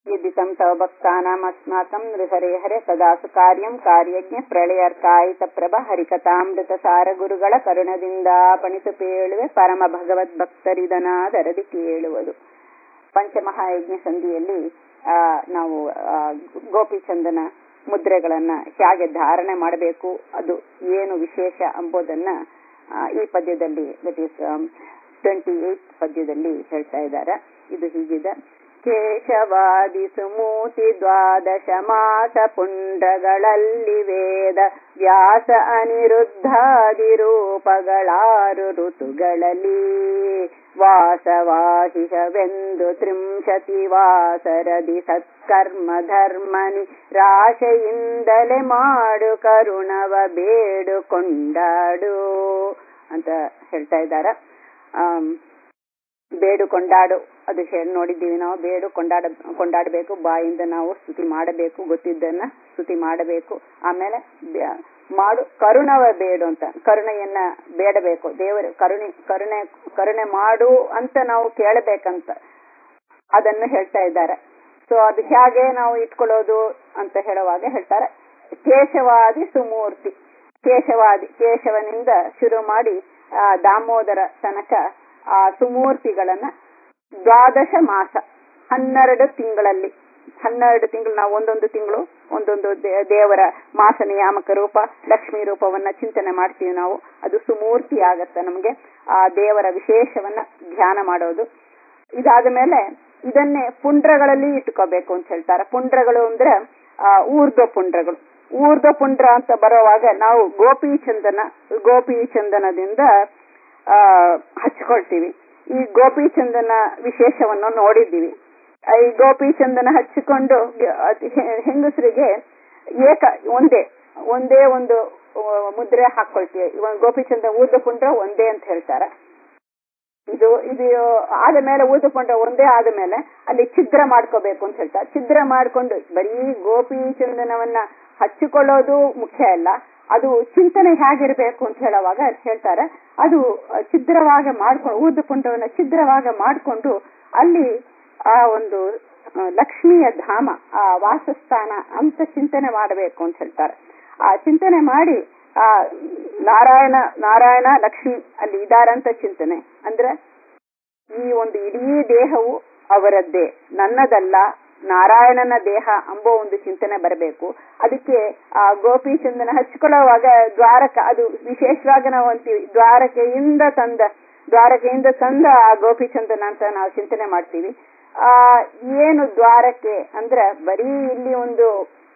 यदितं तव भक्तानामस्माकं ನೃಹರೆ ಹರೆ ಸದಾಸು ಕಾರ್ಯಂ ಕಾರ್ಯಜ್ಞ ಪ್ರಳಯರ್ಕಾಯಿತ ಪ್ರಭ ಹರಿಕಥಾಮೃತ ಸಾರ ಗುರುಗಳ ಕರುಣದಿಂದ ಪಣಿತು ಪೇಳುವೆ ಪರಮ ಭಗವದ್ ಭಕ್ತರಿದನಾದರದಿ ಕೇಳುವುದು ಪಂಚಮಹಾಯಜ್ಞ ಸಂಧಿಯಲ್ಲಿ ಆ, ನಾವು ಆ, ಗೋಪಿಚಂದನ ಮುದ್ರೆಗಳನ್ನ ಹೇಗೆ ಧಾರಣೆ ಮಾಡಬೇಕು ಅದು ಏನು ವಿಶೇಷ ಎಂಬುದನ್ನ ಆ, ಈ ಪದ್ಯದಲ್ಲಿ ದಟ್ ಈಸ್ ಟ್ವೆಂಟಿ ಏಟ್ ಪದ್ಯದಲ್ಲಿ ಹೇಳ್ತಾ ಇದ್ದಾರೆ ಇದು ಹೀಗಿದೆ ಕೇಶವಾದಿ ಸುಮೂತಿ ದ್ವಾದಶ ಮಾಸ ಪುಂಡಗಳಲ್ಲಿ ವೇದ ವ್ಯಾಸ ಅನಿರುದ್ಧಾದಿ ರೂಪಗಳಾರು ಋತುಗಳಲ್ಲಿ ವಾಸವಾಹಿಷವೆಂದು ತ್ರಿಂಶತಿ ವಾಸರದಿ ಸತ್ಕರ್ಮ ಧರ್ಮನಿ ರಾಶೆಯಿಂದಲೇ ಮಾಡು ಕರುಣವ ಬೇಡು ಕೊಂಡಾಡು ಅಂತ ಹೇಳ್ತಾ ಇದ್ದಾರೆ ಆಮ್, ಬೇಡು ಕೊಂಡಾಡು ಅದು ಹೇಳಿ ನೋಡಿದ್ದೀವಿ ನಾವು ಬೇಡು ಕೊಂಡಾಡ ಕೊಂಡಾಡಬೇಕು ಬಾಯಿಂದ ನಾವು ಸ್ತುತಿ ಮಾಡಬೇಕು ಗೊತ್ತಿದ್ದನ್ನ ಸ್ತುತಿ ಮಾಡಬೇಕು ಆಮೇಲೆ ಬ್ಯ- ಮಾಡು ಕರುಣವ ಬೇಡು ಅಂತ ಕರುಣೆಯನ್ನ ಬೇಡಬೇಕು ದೇವರು ಕರುಣೆ ಕರುಣೆ ಕರುಣೆ ಮಾಡು ಅಂತ ನಾವು ಕೇಳಬೇಕಂತ ಅದನ್ನು ಹೇಳ್ತಾ ಇದ್ದಾರೆ ಸೊ ಅದು ಹೇಗೆ ನಾವು ಇಟ್ಕೊಳ್ಳೋದು ಅಂತ ಹೇಳುವಾಗ ಹೇಳ್ತಾರೆ ಕೇಶವಾದಿ ಸುಮೂರ್ತಿ ಕೇಶವಾದಿ ಕೇಶವನಿಂದ ಶುರು ಮಾಡಿ ಆ ದಾಮೋದರ ತನಕ ಆ ಸುಮೂರ್ತಿಗಳನ್ನ ದ್ವಾದಶ ಮಾಸ ಹನ್ನೆರಡು ತಿಂಗಳಲ್ಲಿ ಹನ್ನೆರಡು ತಿಂಗಳು ನಾವು ಒಂದೊಂದು ತಿಂಗಳು ಒಂದೊಂದು ದೇ- ದೇವರ ಮಾಸ ನಿಯಾಮಕ ರೂಪ ಲಕ್ಷ್ಮೀ ರೂಪವನ್ನ ಚಿಂತನೆ ಮಾಡ್ತೀವಿ ನಾವು ಅದು ಸುಮೂರ್ತಿ ಆಗತ್ತೆ ನಮಗೆ ಆ ದೇವರ ವಿಶೇಷವನ್ನ ಧ್ಯಾನ ಮಾಡೋದು ಇದಾದ ಮೇಲೆ ಇದನ್ನೇ ಪುಂಡ್ರಗಳಲ್ಲಿ ಇಟ್ಕೋಬೇಕು ಅಂತ ಹೇಳ್ತಾರೆ ಪುಂಡ್ರಗಳು ಅಂದ್ರೆ ಆ, ಊರ್ಧ್ವ ಪುಂಡ್ರಗಳು ಊರ್ಧ್ವ ಪುಂಡ್ರ ಅಂತ ಬರುವಾಗ ನಾವು ಗೋಪಿ ಚಂದನ ಗೋಪಿ ಚಂದನದಿಂದ ಆ ಹಚ್ಕೊಳ್ತೀವಿ ಈ ಗೋಪಿ ಚಂದನ ವಿಶೇಷವನ್ನು ನೋಡಿದ್ದೀವಿ ಆ, ಈ ಗೋಪಿ ಚಂದನ ಹಚ್ಚಿಕೊಂಡು ಗ- ಅದ್ ಹೆ- ಹೆಂಗಸರಿಗೆ ಏಕ ಒಂದೇ ಒಂದೇ ಒಂದು ಆ, ಮುದ್ರೆ ಹಾಕೊಳ್ತೀವಿ ಇವಾಗ ಗೋಪಿ ಚಂದ ಊರ್ಧ್ವ ಪುಂಡ್ರ ಒಂದೇ ಅಂತ ಹೇಳ್ತಾರೆ ಇದು ಇದು ಆದ ಮೇಲೆ ಊದುಕೊಂಡ ಒಂದೇ ಆದ ಮೇಲೆ ಅಲ್ಲಿ ಛಿದ್ರ ಮಾಡ್ಕೋಬೇಕು ಅಂತ ಹೇಳ್ತಾರೆ ಛಿದ್ರ ಮಾಡ್ಕೊಂಡು ಬರೀ ಗೋಪಿ ಚಂದನವನ್ನ ಹಚ್ಚಿಕೊಳ್ಳೋದು ಮುಖ್ಯ ಅಲ್ಲ ಅದು ಚಿಂತನೆ ಹೇಗಿರ್ಬೇಕು ಅಂತ ಹೇಳುವಾಗ ಅಲ್ಲಿ ಹೇಳ್ತಾರೆ ಅದು ಛಿದ್ರವಾಗಿ ಮಾಡ್ಕೊಂಡು ಊದುಕೊಂಡವನ್ನ ಛಿದ್ರವಾಗಿ ಮಾಡ್ಕೊಂಡು ಅಲ್ಲಿ ಆ ಒಂದು ಆ, ಲಕ್ಷ್ಮಿಯ ಧಾಮ ಆ ವಾಸಸ್ಥಾನ ಅಂತ ಚಿಂತನೆ ಮಾಡಬೇಕು ಅಂತ ಹೇಳ್ತಾರೆ ಆ ಚಿಂತನೆ ಮಾಡಿ ಆ ನಾರಾಯಣ ನಾರಾಯಣ ಲಕ್ಷ್ಮಿ ಅಲ್ಲಿ ಇದಾರಂತ ಚಿಂತನೆ ಅಂದ್ರೆ ಈ ಒಂದು ಇಡೀ ದೇಹವು ಅವರದ್ದೇ ನನ್ನದಲ್ಲ ನಾರಾಯಣನ ದೇಹ ಎಂಬೋ ಒಂದು ಚಿಂತನೆ ಬರಬೇಕು ಅದಕ್ಕೆ ಆ ಗೋಪಿ ಚಂದನ ಹಚ್ಕೊಳ್ಳುವಾಗ ದ್ವಾರಕ ಅದು ವಿಶೇಷವಾಗಿ ನಾವು ಅಂತೀವಿ ದ್ವಾರಕೆಯಿಂದ ತಂದ ದ್ವಾರಕೆಯಿಂದ ತಂದ ಆ ಗೋಪಿ ಚಂದನ ಅಂತ ನಾವು ಚಿಂತನೆ ಮಾಡ್ತೀವಿ ಆ ಏನು ದ್ವಾರಕೆ ಅಂದ್ರೆ ಬರೀ ಇಲ್ಲಿ ಒಂದು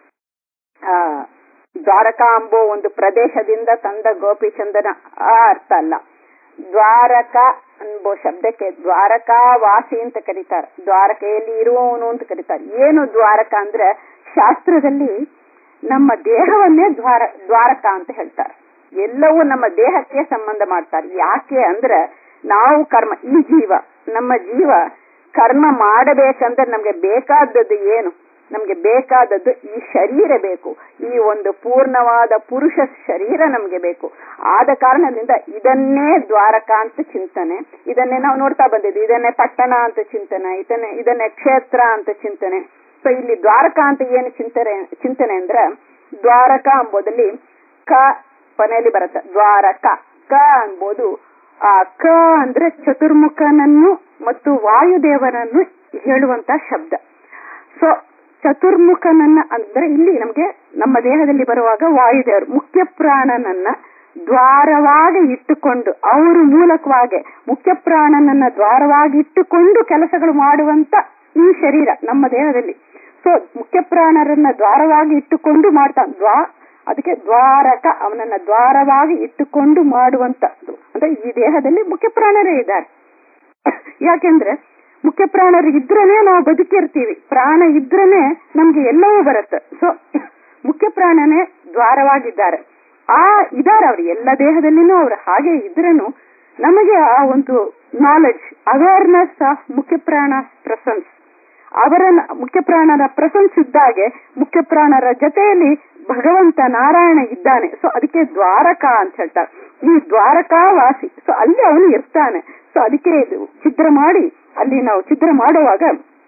ಆ ದ್ವಾರಕಾ ಎಂಬೋ ಒಂದು ಪ್ರದೇಶದಿಂದ ತಂದ ಗೋಪಿ ಚಂದನ ಆ ಅರ್ಥ ಅಲ್ಲ ದ್ವಾರಕ ಎಂಬೋ ಶಬ್ದಕ್ಕೆ ದ್ವಾರಕಾ ವಾಸಿ ಅಂತ ಕರೀತಾರೆ ದ್ವಾರಕೆಯಲ್ಲಿ ಇರುವವನು ಅಂತ ಕರೀತಾರೆ ಏನು ದ್ವಾರಕ ಅಂದ್ರೆ ಶಾಸ್ತ್ರದಲ್ಲಿ ನಮ್ಮ ದೇಹವನ್ನೇ ದ್ವಾರ ದ್ವಾರಕ ಅಂತ ಹೇಳ್ತಾರೆ ಎಲ್ಲವೂ ನಮ್ಮ ದೇಹಕ್ಕೆ ಸಂಬಂಧ ಮಾಡ್ತಾರೆ ಯಾಕೆ ಅಂದ್ರೆ ನಾವು ಕರ್ಮ ಈ ಜೀವ ನಮ್ಮ ಜೀವ ಕರ್ಮ ಮಾಡಬೇಕಂದ್ರೆ ನಮ್ಗೆ ಬೇಕಾದದ್ದು ಏನು ನಮ್ಗೆ ಬೇಕಾದದ್ದು ಈ ಶರೀರ ಬೇಕು ಈ ಒಂದು ಪೂರ್ಣವಾದ ಪುರುಷ ಶರೀರ ನಮ್ಗೆ ಬೇಕು ಆದ ಕಾರಣದಿಂದ ಇದನ್ನೇ ದ್ವಾರಕ ಅಂತ ಚಿಂತನೆ ಇದನ್ನೇ ನಾವು ನೋಡ್ತಾ ಬಂದಿದ್ವಿ ಇದನ್ನೇ ಪಟ್ಟಣ ಅಂತ ಚಿಂತನೆ ಇದನ್ನೇ ಇದನ್ನೇ ಕ್ಷೇತ್ರ ಅಂತ ಚಿಂತನೆ ಸೊ ಇಲ್ಲಿ ದ್ವಾರಕ ಅಂತ ಏನು ಚಿಂತನೆ ಚಿಂತನೆ ಅಂದ್ರೆ ದ್ವಾರಕ ಎಂಬುದಲ್ಲಿ ಕ ಕೊನೆಯಲ್ಲಿ ಬರುತ್ತೆ ದ್ವಾರಕ ಕ ಅನ್ಬೋದು ಆ ಕ ಅಂದ್ರೆ ಚತುರ್ಮುಖನನ್ನು ಮತ್ತು ವಾಯುದೇವನನ್ನು ಹೇಳುವಂತ ಶಬ್ದ ಸೊ ಚತುರ್ಮುಖನನ್ನ ಅಂದ್ರೆ ಇಲ್ಲಿ ನಮಗೆ ನಮ್ಮ ದೇಹದಲ್ಲಿ ಬರುವಾಗ ವಾಯುದೇವರು ಮುಖ್ಯ ಪ್ರಾಣನನ್ನ ದ್ವಾರವಾಗಿ ಇಟ್ಟುಕೊಂಡು ಅವರ ಮೂಲಕವಾಗಿ ಮುಖ್ಯ ಪ್ರಾಣನನ್ನ ದ್ವಾರವಾಗಿ ಇಟ್ಟುಕೊಂಡು ಕೆಲಸಗಳು ಮಾಡುವಂತ ಈ ಶರೀರ ನಮ್ಮ ದೇಹದಲ್ಲಿ ಸೊ ಮುಖ್ಯ ಪ್ರಾಣರನ್ನ ದ್ವಾರವಾಗಿ ಇಟ್ಟುಕೊಂಡು ಮಾಡ್ತಾನೆ ದ್ವಾ ಅದಕ್ಕೆ ದ್ವಾರಕ ಅವನನ್ನ ದ್ವಾರವಾಗಿ ಇಟ್ಟುಕೊಂಡು ಮಾಡುವಂತದ್ದು ಅಂದ್ರೆ ಈ ದೇಹದಲ್ಲಿ ಮುಖ್ಯ ಪ್ರಾಣರೇ ಇದ್ದಾರೆ ಯಾಕೆಂದ್ರೆ ಮುಖ್ಯ ಪ್ರಾಣರು ಇದ್ರೇನೆ ನಾವು ಬದುಕಿರ್ತೀವಿ ಪ್ರಾಣ ಇದ್ರೇನೆ ನಮ್ಗೆ ಎಲ್ಲವೂ ಬರುತ್ತೆ ಸೊ ಮುಖ್ಯ ಪ್ರಾಣನೇ ದ್ವಾರವಾಗಿದ್ದಾರೆ ಆ ಇದಾರೆ ಅವ್ರು ಎಲ್ಲ ದೇಹದಲ್ಲಿನೂ ಅವ್ರು ಹಾಗೆ ಇದ್ರೇನು ನಮಗೆ ಆ ಒಂದು ನಾಲೆಡ್ಜ್ ಅವೇರ್ನೆಸ್ ಆಫ್ ಮುಖ್ಯ ಪ್ರಾಣ ಪ್ರೆಸೆನ್ಸ್ ಅವರ ಮುಖ್ಯ ಪ್ರಾಣರ ಪ್ರೆಸೆನ್ಸ್ ಇದ್ದಾಗೆ ಮುಖ್ಯ ಪ್ರಾಣರ ಜೊತೆಯಲ್ಲಿ ಭಗವಂತ ನಾರಾಯಣ ಇದ್ದಾನೆ ಸೊ ಅದಕ್ಕೆ ದ್ವಾರಕ ಅಂತ ಹೇಳ್ತಾರೆ ಈ ದ್ವಾರಕಾ ವಾಸಿ ಸೊ ಅಲ್ಲಿ ಅವನು ಇರ್ತಾನೆ ಸೊ ಅದಕ್ಕೆ ಇದು ಛಿದ್ರ ಮಾಡಿ ಅಲ್ಲಿ ನಾವು ಛಿದ್ರ ಮಾಡುವಾಗ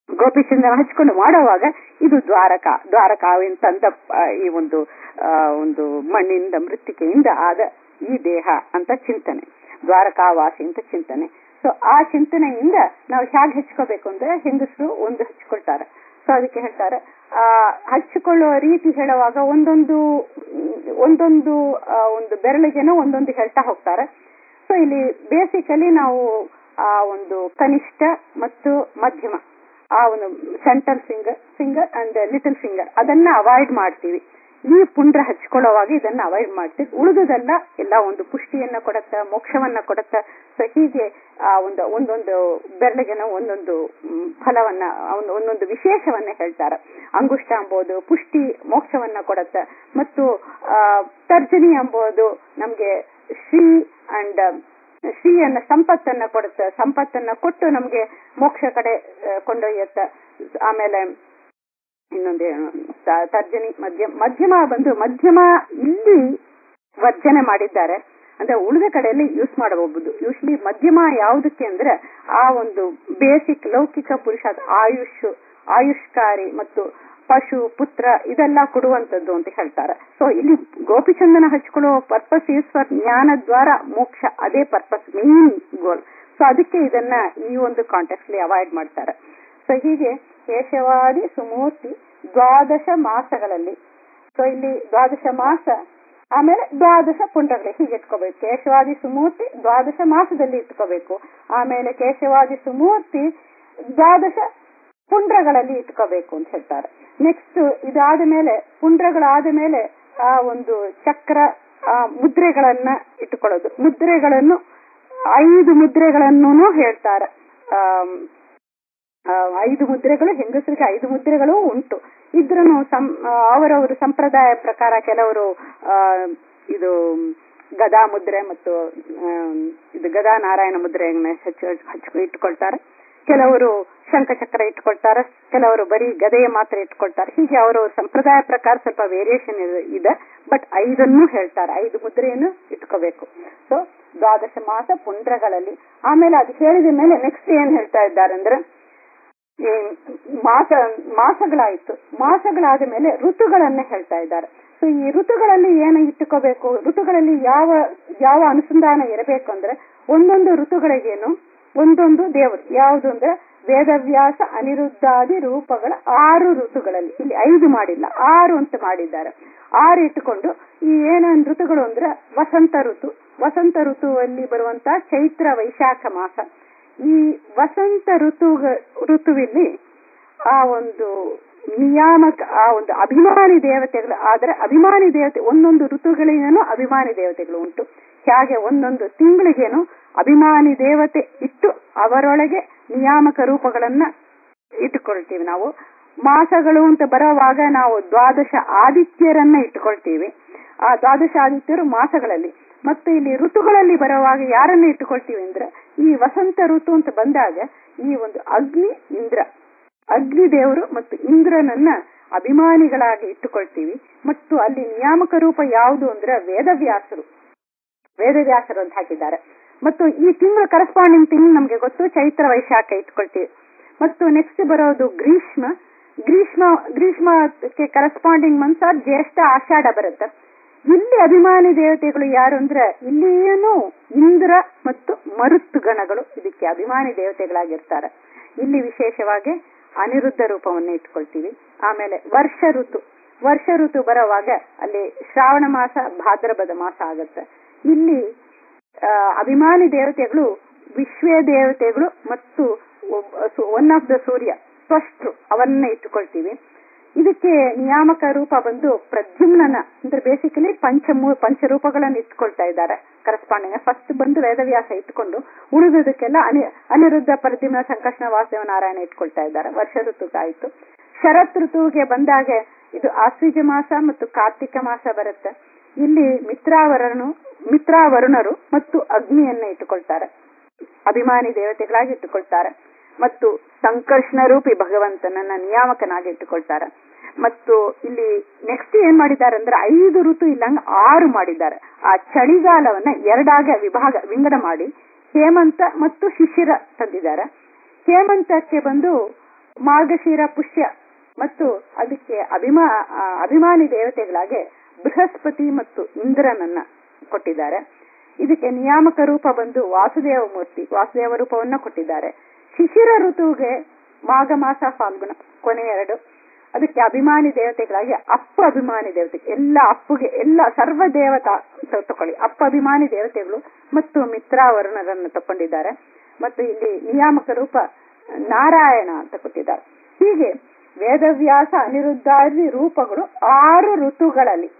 ಗೋಪಿಚಂದನ ಹಚ್ಕೊಂಡು ಮಾಡುವಾಗ ಇದು ದ್ವಾರಕ ದ್ವಾರಕಾವಿಂತಂದ ಈ ಒಂದು ಆ, ಒಂದು ಮಣ್ಣಿಂದ ಮೃತ್ತಿಕೆಯಿಂದ ಆದ ಈ ದೇಹ ಅಂತ ಚಿಂತನೆ ದ್ವಾರಕಾವಾಸಿ ಅಂತ ಚಿಂತನೆ ಸೊ ಆ ಚಿಂತನೆಯಿಂದ ನಾವು ಹೇಗೆ ಹಚ್ಕೋಬೇಕು ಅಂದ್ರೆ ಹೆಂಗಸರು ಒಂದು ಹಚ್ಕೊಳ್ತಾರೆ ಸೊ ಅದಕ್ಕೆ ಹೇಳ್ತಾರೆ ಆ ಹಚ್ಚಿಕೊಳ್ಳುವ ರೀತಿ ಹೇಳುವಾಗ ಒಂದೊಂದು ಒಂದೊಂದು ಆ, ಒಂದು ಬೆರಳಿಗೆನೂ ಒಂದೊಂದು ಹೇಳ್ತಾ ಹೋಗ್ತಾರೆ ಸೊ ಇಲ್ಲಿ ಬೇಸಿಕಲಿ ನಾವು ಆ ಒಂದು ಕನಿಷ್ಠ ಮತ್ತು ಮಧ್ಯಮ ಆ ಒಂದು centre finger finger and little finger ಅದನ್ನ ಅವಾಯ್ಡ್ ಮಾಡ್ತೀವಿ ಈ ಪುಂಡ್ರ ಹಚ್ಕೊಳ್ಳೋವಾಗ ಇದನ್ನ ಅವಾಯ್ಡ್ ಮಾಡ್ತೀವಿ ಉಳಿದುದೆಲ್ಲ ಎಲ್ಲ ಒಂದು ಪುಷ್ಟಿಯನ್ನ ಕೊಡತ್ತ ಮೋಕ್ಷವನ್ನ ಕೊಡತ್ತ ಸೊ ಹೀಗೆ ಆ ಒಂದು ಒಂದೊಂದು ಬೆರಳಿಗೆನ ಒಂದೊಂದು ಮ್, ಫಲವನ್ನ ಒಂದು ಒಂದೊಂದು ವಿಶೇಷವನ್ನ ಹೇಳ್ತಾರೆ ಅಂಗುಷ್ಟ ಎಂಬುದು ಪುಷ್ಟಿ ಮೋಕ್ಷವನ್ನ ಕೊಡತ್ತ ಮತ್ತು ಆ ತರ್ಜನಿ ಎಂಬುದು ನಮ್ಗೆ ಶ್ರೀ ಅಂಡ್ ಶ್ರೀಯನ್ನ ಸಂಪತ್ತನ್ನ ಕೊಡುತ್ತೆ ಸಂಪತ್ತನ್ನ ಕೊಟ್ಟು ನಮ್ಗೆ ಮೋಕ್ಷ ಕಡೆ ಆ, ಕೊಂಡೊಯ್ಯತ್ತ ಆಮೇಲೆ ಇನ್ನೊಂದೇನು ತ- ತರ್ಜನಿ ಮಧ್ಯಮ ಮಧ್ಯಮ ಬಂದು ಮಧ್ಯಮ ಇಲ್ಲಿ ವರ್ಜನೆ ಮಾಡಿದ್ದಾರೆ ಅಂದ್ರೆ ಉಳಿದ ಕಡೆಯಲ್ಲಿ ಯೂಸ್ ಮಾಡಬಹುದು ಯೂಶ್ಲಿ ಮಧ್ಯಮ ಯಾವುದಕ್ಕೆ ಅಂದ್ರೆ ಆ ಒಂದು ಬೇಸಿಕ್ ಲೌಕಿಕ ಪುರುಷ ಆಯುಷ್ ಆಯುಷ್ಕಾರಿ ಮತ್ತು ಪಶು ಪುತ್ರ ಇದೆಲ್ಲ ಕೊಡುವಂತದ್ದು ಅಂತ ಹೇಳ್ತಾರೆ ಸೊ ಇಲ್ಲಿ ಗೋಪಿಚಂದನ ಹಚ್ಕೊಳ್ಳೋ ಪರ್ಪಸ್ ಈಸ್ ಫಾರ್ ಜ್ಞಾನ ದ್ವಾರ ಮೋಕ್ಷ ಅದೇ ಪರ್ಪಸ್ ಮೇನ್ ಗೋಲ್ ಸೊ ಅದಕ್ಕೆ ಇದನ್ನ ಈ ಒಂದು ಕಾಂಟೆಕ್ಸ್ಟ್ ಅವಾಯ್ಡ್ ಮಾಡ್ತಾರೆ ಸೊ ಹೀಗೆ ಕೇಶವಾದಿ ಸುಮೂರ್ತಿ ದ್ವಾದಶ ಮಾಸಗಳಲ್ಲಿ ಸೊ ಇಲ್ಲಿ ದ್ವಾದಶ ಮಾಸ ಆಮೇಲೆ ದ್ವಾದಶ ಪುಂಡಗಳು ಹೀಗೆ ಇಟ್ಕೋಬೇಕು ಕೇಶವಾದಿ ಸುಮೂರ್ತಿ ದ್ವಾದಶ ಮಾಸದಲ್ಲಿ ಇಟ್ಕೋಬೇಕು ಆಮೇಲೆ ಕೇಶವಾದಿ ಸುಮೂರ್ತಿ ದ್ವಾದಶ ಪುಂಡ್ರಗಳಲ್ಲಿ ಇಟ್ಕೋಬೇಕು ಅಂತ ಹೇಳ್ತಾರೆ ನೆಕ್ಸ್ಟ್ ಇದಾದ ಮೇಲೆ ಪುಂಡ್ರಗಳಾದ ಮೇಲೆ ಆ ಒಂದು ಚಕ್ರ ಆ ಮುದ್ರೆಗಳನ್ನ ಇಟ್ಟುಕೊಳ್ಳೋದು ಮುದ್ರೆಗಳನ್ನು ಐದು ಮುದ್ರೆಗಳನ್ನು ಹೇಳ್ತಾರೆ ಆಮ್, ಆ, ಐದು ಮುದ್ರೆಗಳು ಹೆಂಗಸರಿಗೆ ಐದು ಮುದ್ರೆಗಳು ಉಂಟು ಇದ್ರೂ ಅವರವರು ಸಂಪ್ರದಾಯ ಪ್ರಕಾರ ಕೆಲವರು ಆ, ಇದು ಗದಾ ಮುದ್ರೆ ಮತ್ತು ಆಮ್, ಇದು ಗದಾ ನಾರಾಯಣ ಮುದ್ರೆಯನ್ನ ಹಚ್ಚ ಹಚ್ಚ ಇಟ್ಕೊಳ್ತಾರೆ ಕೆಲವರು ಶಂಖಚಕ್ರ ಇಟ್ಕೊಳ್ತಾರೆ ಕೆಲವರು ಬರೀ ಗದೆಯ ಮಾತ್ರ ಇಟ್ಕೊಳ್ತಾರೆ ಹೀಗೆ ಅವರ ಸಂಪ್ರದಾಯ ಪ್ರಕಾರ ಸ್ವಲ್ಪ ವೇರಿಯೇಷನ್ ಇದೆ ಬಟ್ ಐದನ್ನು ಹೇಳ್ತಾರೆ ಐದು ಮುದ್ರೆಯನ್ನು ಇಟ್ಕೋಬೇಕು ಸೊ ದ್ವಾದಶ ಮಾಸ ಪುಂಡ್ರಗಳಲ್ಲಿ ಆಮೇಲೆ ಅದು ಹೇಳಿದ ಮೇಲೆ ನೆಕ್ಸ್ಟ್ ಏನ್ ಹೇಳ್ತಾ ಇದ್ದಾರೆ ಅಂದ್ರೆ ಈ ಮಾಸ ಮಾಸಗಳಾಯ್ತು ಮಾಸಗಳಾದ ಮೇಲೆ ಋತುಗಳನ್ನ ಹೇಳ್ತಾ ಇದ್ದಾರೆ ಸೊ ಈ ಋತುಗಳಲ್ಲಿ ಏನು ಇಟ್ಟುಕೋಬೇಕು ಋತುಗಳಲ್ಲಿ ಯಾವ ಯಾವ ಅನುಸಂಧಾನ ಇರಬೇಕು ಅಂದ್ರೆ ಒಂದೊಂದು ಋತುಗಳಿಗೇನು ಒಂದೊಂದು ದೇವರು ಯಾವುದು ಅಂದ್ರೆ ವೇದವ್ಯಾಸ ಅನಿರುದ್ಧಾದಿ ರೂಪಗಳ ಆರು ಋತುಗಳಲ್ಲಿ ಇಲ್ಲಿ ಐದು ಮಾಡಿಲ್ಲ ಆರು ಅಂತ ಮಾಡಿದ್ದಾರೆ ಆರು ಇಟ್ಟುಕೊಂಡು ಈ ಏನೇನು ಋತುಗಳು ಅಂದ್ರೆ ವಸಂತ ಋತು ವಸಂತ ಋತುವಲ್ಲಿ ಬರುವಂತ ಚೈತ್ರ ವೈಶಾಖ ಮಾಸ ಈ ವಸಂತ ಋತು ಋತುವಿನಲ್ಲಿ ಆ ಒಂದು ನಿಯಾಮಕ ಆ ಒಂದು ಅಭಿಮಾನಿ ದೇವತೆಗಳು ಆದ್ರೆ ಅಭಿಮಾನಿ ದೇವತೆ ಒಂದೊಂದು ಋತುಗಳಿಗೇನು ಅಭಿಮಾನಿ ದೇವತೆಗಳು ಉಂಟು ಹಾಗೆ ಒಂದೊಂದು ತಿಂಗಳಿಗೇನು ಅಭಿಮಾನಿ ದೇವತೆ ಇಟ್ಟು ಅವರೊಳಗೆ ನಿಯಾಮಕ ರೂಪಗಳನ್ನ ಇಟ್ಟುಕೊಳ್ತೀವಿ ನಾವು ಮಾಸಗಳು ಅಂತ ಬರೋವಾಗ ನಾವು ದ್ವಾದಶ ಆದಿತ್ಯರನ್ನ ಇಟ್ಟುಕೊಳ್ತೀವಿ ಆ ದ್ವಾದಶ ಆದಿತ್ಯರು ಮಾಸಗಳಲ್ಲಿ ಮತ್ತು ಇಲ್ಲಿ ಋತುಗಳಲ್ಲಿ ಬರುವಾಗ ಯಾರನ್ನ ಇಟ್ಟುಕೊಳ್ತೀವಿ ಅಂದ್ರೆ ಈ ವಸಂತ ಋತು ಅಂತ ಬಂದಾಗ ಈ ಒಂದು ಅಗ್ನಿ ಇಂದ್ರ ಅಗ್ನಿ ದೇವರು ಮತ್ತು ಇಂದ್ರನನ್ನ ಅಭಿಮಾನಿಗಳಾಗಿ ಇಟ್ಟುಕೊಳ್ತೀವಿ ಮತ್ತು ಅಲ್ಲಿ ನಿಯಾಮಕ ರೂಪ ಯಾವುದು ಅಂದ್ರೆ ವೇದವ್ಯಾಸರು ವೇದವ್ಯಾಸರು ಅಂತ ಹಾಕಿದ್ದಾರೆ ಮತ್ತು ಈ ತಿಂಗಳ ಕರೆಸ್ಪಾಂಡಿಂಗ್ ತಿಂಗಳು ನಮ್ಗೆ ಗೊತ್ತು ಚೈತ್ರ ವೈಶಾಖ ಇಟ್ಕೊಳ್ತೀವಿ ಮತ್ತು ನೆಕ್ಸ್ಟ್ ಬರೋದು ಗ್ರೀಷ್ಮ ಗ್ರೀಷ್ಮ ಗ್ರೀಷ್ಮಕ್ಕೆ ಕರೆಸ್ಪಾಂಡಿಂಗ್ ಮಂತ್ ಜ್ಯೇಷ್ಠ ಆಷಾಢ ಬರುತ್ತೆ ಇಲ್ಲಿ ಅಭಿಮಾನಿ ದೇವತೆಗಳು ಯಾರು ಅಂದ್ರೆ ಇಲ್ಲಿಯೇನು ಇಂದ್ರ ಮತ್ತು ಮರುತ್ ಗಣಗಳು ಇದಕ್ಕೆ ಅಭಿಮಾನಿ ದೇವತೆಗಳಾಗಿರ್ತಾರೆ ಇಲ್ಲಿ ವಿಶೇಷವಾಗಿ ಅನಿರುದ್ಧ ರೂಪವನ್ನು ಇಟ್ಕೊಳ್ತೀವಿ ಆಮೇಲೆ ವರ್ಷ ಋತು ವರ್ಷ ಋತು ಬರೋವಾಗ ಅಲ್ಲಿ ಶ್ರಾವಣ ಮಾಸ ಭಾದ್ರಪದ ಮಾಸ ಆಗುತ್ತೆ ಇಲ್ಲಿ ಆ, ಅಭಿಮಾನಿ ದೇವತೆಗಳು ವಿಶ್ವೇ ದೇವತೆಗಳು ಮತ್ತು ಒನ್ ಆಫ್ ದ ಸೂರ್ಯ ಸ್ಪಷ್ಟರು ಅವನ್ನ ಇಟ್ಟುಕೊಳ್ತೀವಿ ಇದಕ್ಕೆ ನಿಯಾಮಕ ರೂಪ ಬಂದು ಪ್ರದ್ಯುಮ್ನನ ಅಂದ್ರೆ ಬೇಸಿಕಲಿ ಪಂಚಮೂ ಪಂಚರೂಪಗಳನ್ನು ಇಟ್ಕೊಳ್ತಾ ಇದ್ದಾರೆ ಕರೆಸ್ಪಾಂಡಿಂಗ್ ಫಸ್ಟ್ ಬಂದು ವೇದವ್ಯಾಸ ಇಟ್ಕೊಂಡು ಉಳಿದುದಕ್ಕೆಲ್ಲ ಅನಿ ಅನಿರುದ್ಧ ಪ್ರದ್ಯುಮ್ನ ಸಂಕಷ್ಣ ವಾಸುದೇವ ನಾರಾಯಣ ಇಟ್ಕೊಳ್ತಾ ಇದ್ದಾರೆ ವರ್ಷ ಋತುಗಾಯ್ತು ಶರತ್ ಋತುವಿಗೆ ಬಂದಾಗ ಇದು ಆಶ್ವಿಜ ಮಾಸ ಮತ್ತು ಕಾರ್ತಿಕ ಮಾಸ ಬರುತ್ತೆ ಇಲ್ಲಿ ಮಿತ್ರಾವರಣು ಮಿತ್ರಾವರುಣರು ಮತ್ತು ಅಗ್ನಿಯನ್ನ ಇಟ್ಟುಕೊಳ್ತಾರೆ ಅಭಿಮಾನಿ ದೇವತೆಗಳಾಗಿ ಇಟ್ಟುಕೊಳ್ತಾರೆ ಮತ್ತು ಸಂಕರ್ಷಣ ರೂಪಿ ಭಗವಂತನನ್ನ ನಿಯಾಮಕನಾಗಿ ಇಟ್ಟುಕೊಳ್ತಾರೆ ಮತ್ತು ಇಲ್ಲಿ ನೆಕ್ಸ್ಟ್ ಏನ್ ಮಾಡಿದ್ದಾರೆ ಅಂದ್ರೆ ಐದು ಋತು ಇಲ್ಲಂಗ ಆರು ಮಾಡಿದ್ದಾರೆ ಆ ಚಳಿಗಾಲವನ್ನ ಎರಡಾಗ ವಿಭಾಗ ವಿಂಗಡ ಮಾಡಿ ಹೇಮಂತ ಮತ್ತು ಶಿಶಿರ ತಂದಿದ್ದಾರೆ ಹೇಮಂತಕ್ಕೆ ಬಂದು ಮಾರ್ಗಶಿರ ಪುಷ್ಯ ಮತ್ತು ಅದಕ್ಕೆ ಅಭಿಮಾ ಆ, ಅಭಿಮಾನಿ ದೇವತೆಗಳಾಗಿ ಬೃಹಸ್ಪತಿ ಮತ್ತು ಇಂದ್ರನನ್ನ ಕೊಟ್ಟಿದ್ದಾರೆ ಇದಕ್ಕೆ ನಿಯಾಮಕ ರೂಪ ಬಂದು ವಾಸುದೇವ ಮೂರ್ತಿ ವಾಸುದೇವ ರೂಪವನ್ನ ಕೊಟ್ಟಿದ್ದಾರೆ ಶಿಶಿರ ಋತುವಿಗೆ ಮಾಘ ಮಾಸ ಫಾಲ್ಗುಣ ಕೊನೆ ಎರಡು ಅದಕ್ಕೆ ಅಭಿಮಾನಿ ದೇವತೆಗಳಾಗಿ ಅಪ್ಪ ಅಭಿಮಾನಿ ದೇವತೆ ಎಲ್ಲ ಅಪ್ಪುಗೆ ಎಲ್ಲ ಸರ್ವ ದೇವತಾ ಅಂತ ತಕೊಳ್ಳಿ ಅಪ್ಪ ಅಭಿಮಾನಿ ದೇವತೆಗಳು ಮತ್ತು ಮಿತ್ರಾವರುಣರನ್ನು ತಕೊಂಡಿದ್ದಾರೆ ಮತ್ತು ಇಲ್ಲಿ ನಿಯಾಮಕ ರೂಪ ನಾರಾಯಣ ಅಂತ ಕೊಟ್ಟಿದ್ದಾರೆ ಹೀಗೆ ವೇದವ್ಯಾಸ ಅನಿರುದ್ಧಾದಿ ರೂಪಗಳು ಆರು ಋತುಗಳಲ್ಲಿ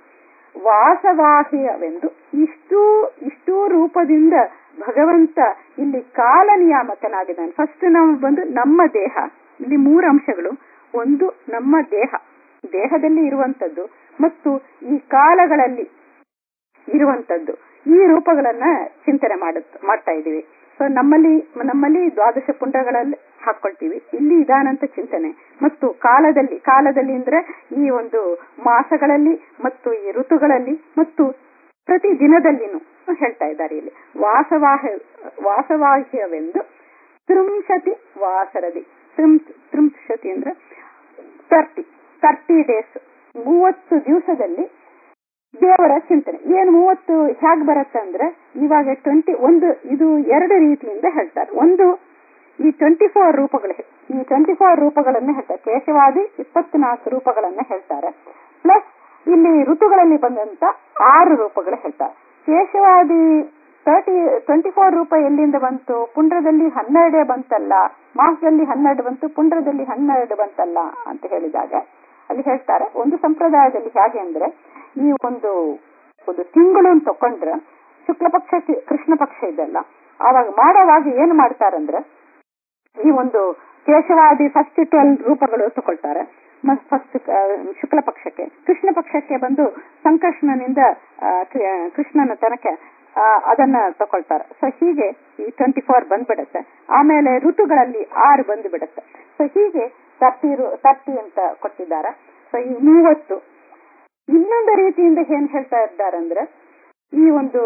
ವಾಸವಾಹಿಯವೆಂದು ಇಷ್ಟೂ ಇಷ್ಟೂ ರೂಪದಿಂದ ಭಗವಂತ ಇಲ್ಲಿ ಕಾಲ ನಿಯಾಮಕನಾಗಿದ್ದಾನೆ ಫಸ್ಟ್ ನಾವು ಬಂದು ನಮ್ಮ ದೇಹ ಇಲ್ಲಿ ಮೂರು ಅಂಶಗಳು ಒಂದು ನಮ್ಮ ದೇಹ ದೇಹದಲ್ಲಿ ಇರುವಂತದ್ದು ಮತ್ತು ಈ ಕಾಲಗಳಲ್ಲಿ ಇರುವಂತದ್ದು ಈ ರೂಪಗಳನ್ನ ಚಿಂತನೆ ಮಾಡುತ್ತ ಮಾಡ್ತಾ ಇದ್ದೀವಿ ಸೊ ನಮ್ಮಲ್ಲಿ ನಮ್ಮಲ್ಲಿ ದ್ವಾದಶ ಪುಂಡಗಳಲ್ಲಿ ಹಾಕೊಳ್ತೀವಿ ಇಲ್ಲಿ ಇದಾನಂತ ಚಿಂತನೆ ಮತ್ತು ಕಾಲದಲ್ಲಿ ಕಾಲದಲ್ಲಿ ಅಂದ್ರೆ ಈ ಒಂದು ಮಾಸಗಳಲ್ಲಿ ಮತ್ತು ಈ ಋತುಗಳಲ್ಲಿ ಮತ್ತು ಪ್ರತಿ ದಿನದಲ್ಲಿನೂ ಹೇಳ್ತಾ ಇದ್ದಾರೆ ಇಲ್ಲಿ ವಾಸವಾಹ ವಾಸವಾಹ್ಯವೆಂದು ತ್ರಿಂಶತಿ ವಾಸರದಿ ತ್ರಿಂ ತ್ರಿಂಶತಿ ಅಂದ್ರೆ ತರ್ಟಿ ತರ್ಟಿ ಡೇಸ್ ಮೂವತ್ತು ದಿವಸದಲ್ಲಿ ದೇವರ ಚಿಂತನೆ ಏನು ಮೂವತ್ತು ಹೇಗ್ ಬರುತ್ತೆ ಅಂದ್ರೆ ಇವಾಗ ಟ್ವೆಂಟಿ ಒಂದು ಇದು ಎರಡು ರೀತಿಯಿಂದ ಹೇಳ್ತಾರೆ ಒಂದು ಈ ಟ್ವೆಂಟಿ ಫೋರ್ ರೂಪಗಳು ಈ ಟ್ವೆಂಟಿ ಫೋರ್ ರೂಪಗಳನ್ನ ಹೇಳ್ತಾರೆ ಕೇಶವಾದಿ ಇಪ್ಪತ್ನಾಲ್ಕು ರೂಪಗಳನ್ನ ಹೇಳ್ತಾರೆ ಪ್ಲಸ್ ಇಲ್ಲಿ ಋತುಗಳಲ್ಲಿ ಬಂದಂತ ಆರು ರೂಪಗಳು ಹೇಳ್ತಾರೆ ಕೇಶವಾದಿ ತರ್ಟಿ ಟ್ವೆಂಟಿ ಫೋರ್ ರೂಪ ಎಲ್ಲಿಂದ ಬಂತು ಪುಂಡ್ರದಲ್ಲಿ ಹನ್ನೆರಡೇ ಬಂತಲ್ಲ ಮಾಸದಲ್ಲಿ ಹನ್ನೆರಡು ಬಂತು ಪುಂಡ್ರದಲ್ಲಿ ಹನ್ನೆರಡು ಬಂತಲ್ಲ ಅಂತ ಹೇಳಿದಾಗ ಅಲ್ಲಿ ಹೇಳ್ತಾರೆ ಒಂದು ಸಂಪ್ರದಾಯದಲ್ಲಿ ಹೇಗೆ ಅಂದ್ರೆ ಈ ಒಂದು ಒಂದು ತಿಂಗಳು ಅಂತ ತಕೊಂಡ್ರೆ ಶುಕ್ಲ ಪಕ್ಷ ಕಿ- ಕೃಷ್ಣ ಪಕ್ಷ ಇದೆಲ್ಲ ಆವಾಗ ಮಾಡೋವಾಗ ಏನ್ ಮಾಡ್ತಾರಂದ್ರೆ ಈ ಒಂದು ಕೇಶವಾದಿ ಫಸ್ಟ್ ಟ್ವೆಲ್ ರೂಪಗಳು ತಗೊಳ್ತಾರೆ ಫಸ್ಟ್ ಶುಕ್ಲ ಪಕ್ಷಕ್ಕೆ ಕೃಷ್ಣ ಪಕ್ಷಕ್ಕೆ ಬಂದು ಸಂಕರ್ಷಣನಿಂದ ಆ, ಕೃ- ಕೃಷ್ಣನ ತನಕ ಆ, ಅದನ್ನ ತಗೊಳ್ತಾರೆ ಸೊ ಹೀಗೆ ಈ ಟ್ವೆಂಟಿ ಫೋರ್ ಬಂದ್ಬಿಡುತ್ತೆ ಆಮೇಲೆ ಋತುಗಳಲ್ಲಿ ಆರು ಬಂದು ಬಿಡುತ್ತೆ ಸೊ ಹೀಗೆ ತರ್ಟಿ ತರ್ಟಿ ಅಂತ ಕೊಟ್ಟಿದ್ದಾರೆ ಸೊ ಈ ಮೂವತ್ತು ಇನ್ನೊಂದು ರೀತಿಯಿಂದ ಏನ್ ಹೇಳ್ತಾ ಇದ್ದಾರೆ ಅಂದ್ರೆ ಈ ಒಂದು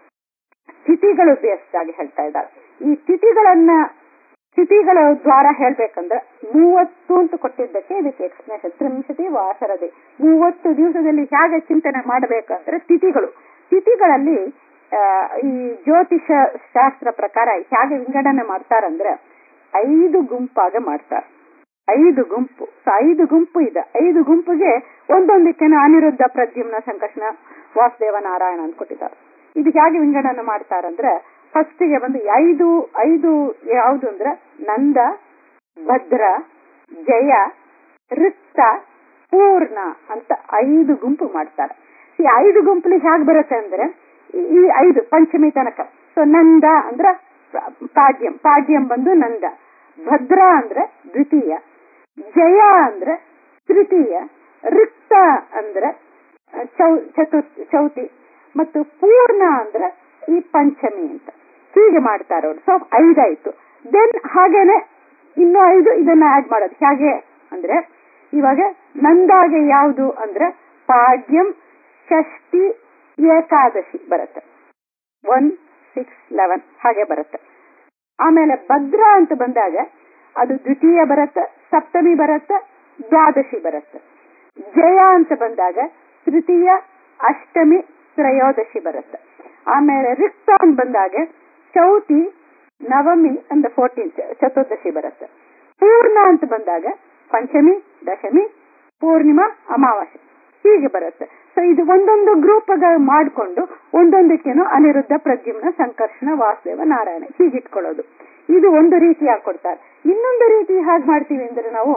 ತಿಥಿಗಳು ಬೇಸ್ಡ್ ಆಗಿ ಹೇಳ್ತಾ ಇದ್ದಾರೆ ಈ ತಿಥಿಗಳನ್ನ ತಿಥಿಗಳ ದ್ವಾರ ಹೇಳ್ಬೇಕಂದ್ರೆ ಮೂವತ್ತು ಅಂತ ಕೊಟ್ಟಿದ್ದಕ್ಕೆ ಇದಕ್ಕೆ ಎಕ್ಸ್ಪ್ಲನೇಷನ್ ತ್ರಿಂಶತಿ ವಾಸರದೆ ಮೂವತ್ತು ದಿವಸದಲ್ಲಿ ಹೇಗೆ ಚಿಂತನೆ ಮಾಡಬೇಕಂದ್ರೆ ತಿಥಿಗಳು ತಿಥಿಗಳಲ್ಲಿ ಆ, ಈ ಜ್ಯೋತಿಷ ಶಾಸ್ತ್ರ ಪ್ರಕಾರ ಹೇಗೆ ವಿಂಗಡಣೆ ಮಾಡ್ತಾರಂದ್ರೆ ಐದು ಗುಂಪಾಗ ಮಾಡ್ತಾರೆ ಐದು ಗುಂಪು ಸೊ ಐದು ಗುಂಪು ಇದೆ ಐದು ಗುಂಪಿಗೆ ಒಂದೊಂದಕ್ಕೆ ಅನಿರುದ್ಧ ಪ್ರದ್ಯುಮ್ನ ಸಂಕರ್ಷಣ ವಾಸುದೇವ ನಾರಾಯಣ ಅಂತ ಕೊಟ್ಟಿದ್ದಾರೆ ಇದು ಹೇಗೆ ವಿಂಗಡಣೆ ಮಾಡ್ತಾರಂದ್ರೆ ಫಸ್ಟ್ ಗೆ ಬಂದು ಐದು ಐದು ಯಾವುದು ಅಂದ್ರೆ ನಂದ ಭದ್ರ ಜಯ ರಿಕ್ತ ಪೂರ್ಣ ಅಂತ ಐದು ಗುಂಪು ಮಾಡ್ತಾರೆ ಈ ಐದು ಗುಂಪಲ್ಲಿ ಹೇಗೆ ಬರುತ್ತೆ ಅಂದ್ರೆ ಈ- ಈ ಐದು ಪಂಚಮಿ ತನಕ ಸೊ ನಂದ ಅಂದ್ರ ಪಾಡ್ಯಂ ಪಾಡ್ಯಂ ಬಂದು ನಂದ ಭದ್ರ ಅಂದ್ರೆ ದ್ವಿತೀಯ ಜಯ ಅಂದ್ರೆ ತೃತೀಯ ರಿಕ್ತ ಅಂದ್ರೆ ಆ, ಚೌ ಚತುರ್ಥಿ ಚೌತಿ ಮತ್ತು ಪೂರ್ಣ ಅಂದ್ರೆ ಈ ಪಂಚಮಿ ಅಂತ ಹೀಗೆ ಮಾಡ್ತಾರೆ ಅವ್ರು ಸೊ ಐದಾಯ್ತು ದೆನ್ ಹಾಗೇನೆ ಇನ್ನು ಐದು ಇದನ್ನ ಆಡ್ ಮಾಡೋದು ಹೇಗೆ ಅಂದ್ರೆ ಇವಾಗ ನಂದಾಗೆ ಯಾವುದು ಅಂದ್ರೆ ಪಾಡ್ಯಂ ಷಷ್ಠಿ ಏಕಾದಶಿ ಬರುತ್ತೆ ಒನ್ ಸಿಕ್ಸ್ ಲೆವೆನ್ ಹಾಗೆ ಬರುತ್ತೆ ಆಮೇಲೆ ಭದ್ರ ಅಂತ ಬಂದಾಗ ಅದು ದ್ವಿತೀಯ ಬರುತ್ತೆ ಸಪ್ತಮಿ ಬರುತ್ತೆ ದ್ವಾದಶಿ ಬರುತ್ತೆ ಜಯ ಅಂತ ಬಂದಾಗ ತೃತೀಯ ಅಷ್ಟಮಿ ತ್ರಯೋದಶಿ ಬರುತ್ತೆ ಆಮೇಲೆ ರಿಕ್ತ ಅಂತ ಬಂದಾಗ ಚೌತಿ ನವಮಿ ಅಂದ ಫೋರ್ಟೀನ್ ಚತುರ್ದಶಿ ಬರುತ್ತೆ ಪೂರ್ಣ ಅಂತ ಬಂದಾಗ ಪಂಚಮಿ ದಶಮಿ ಪೂರ್ಣಿಮಾ ಅಮಾವಾಸ್ಯೆ ಹೀಗೆ ಬರುತ್ತೆ ಸೊ ಇದು ಒಂದೊಂದು ಗ್ರೂಪ್ ಮಾಡಿಕೊಂಡು ಒಂದೊಂದಕ್ಕೇನು ಅನಿರುದ್ಧ ಪ್ರದ್ಯುಮ್ನ ಸಂಕರ್ಷಣ ವಾಸುದೇವ ನಾರಾಯಣ ಹೀಗೆ ಇಟ್ಕೊಳ್ಳೋದು ಇದು ಒಂದು ರೀತಿಯಾಗಿ ಕೊಡ್ತಾರೆ ಇನ್ನೊಂದು ರೀತಿ ಹಾಗೆ ಮಾಡ್ತೀವಿ ಅಂದ್ರೆ ನಾವು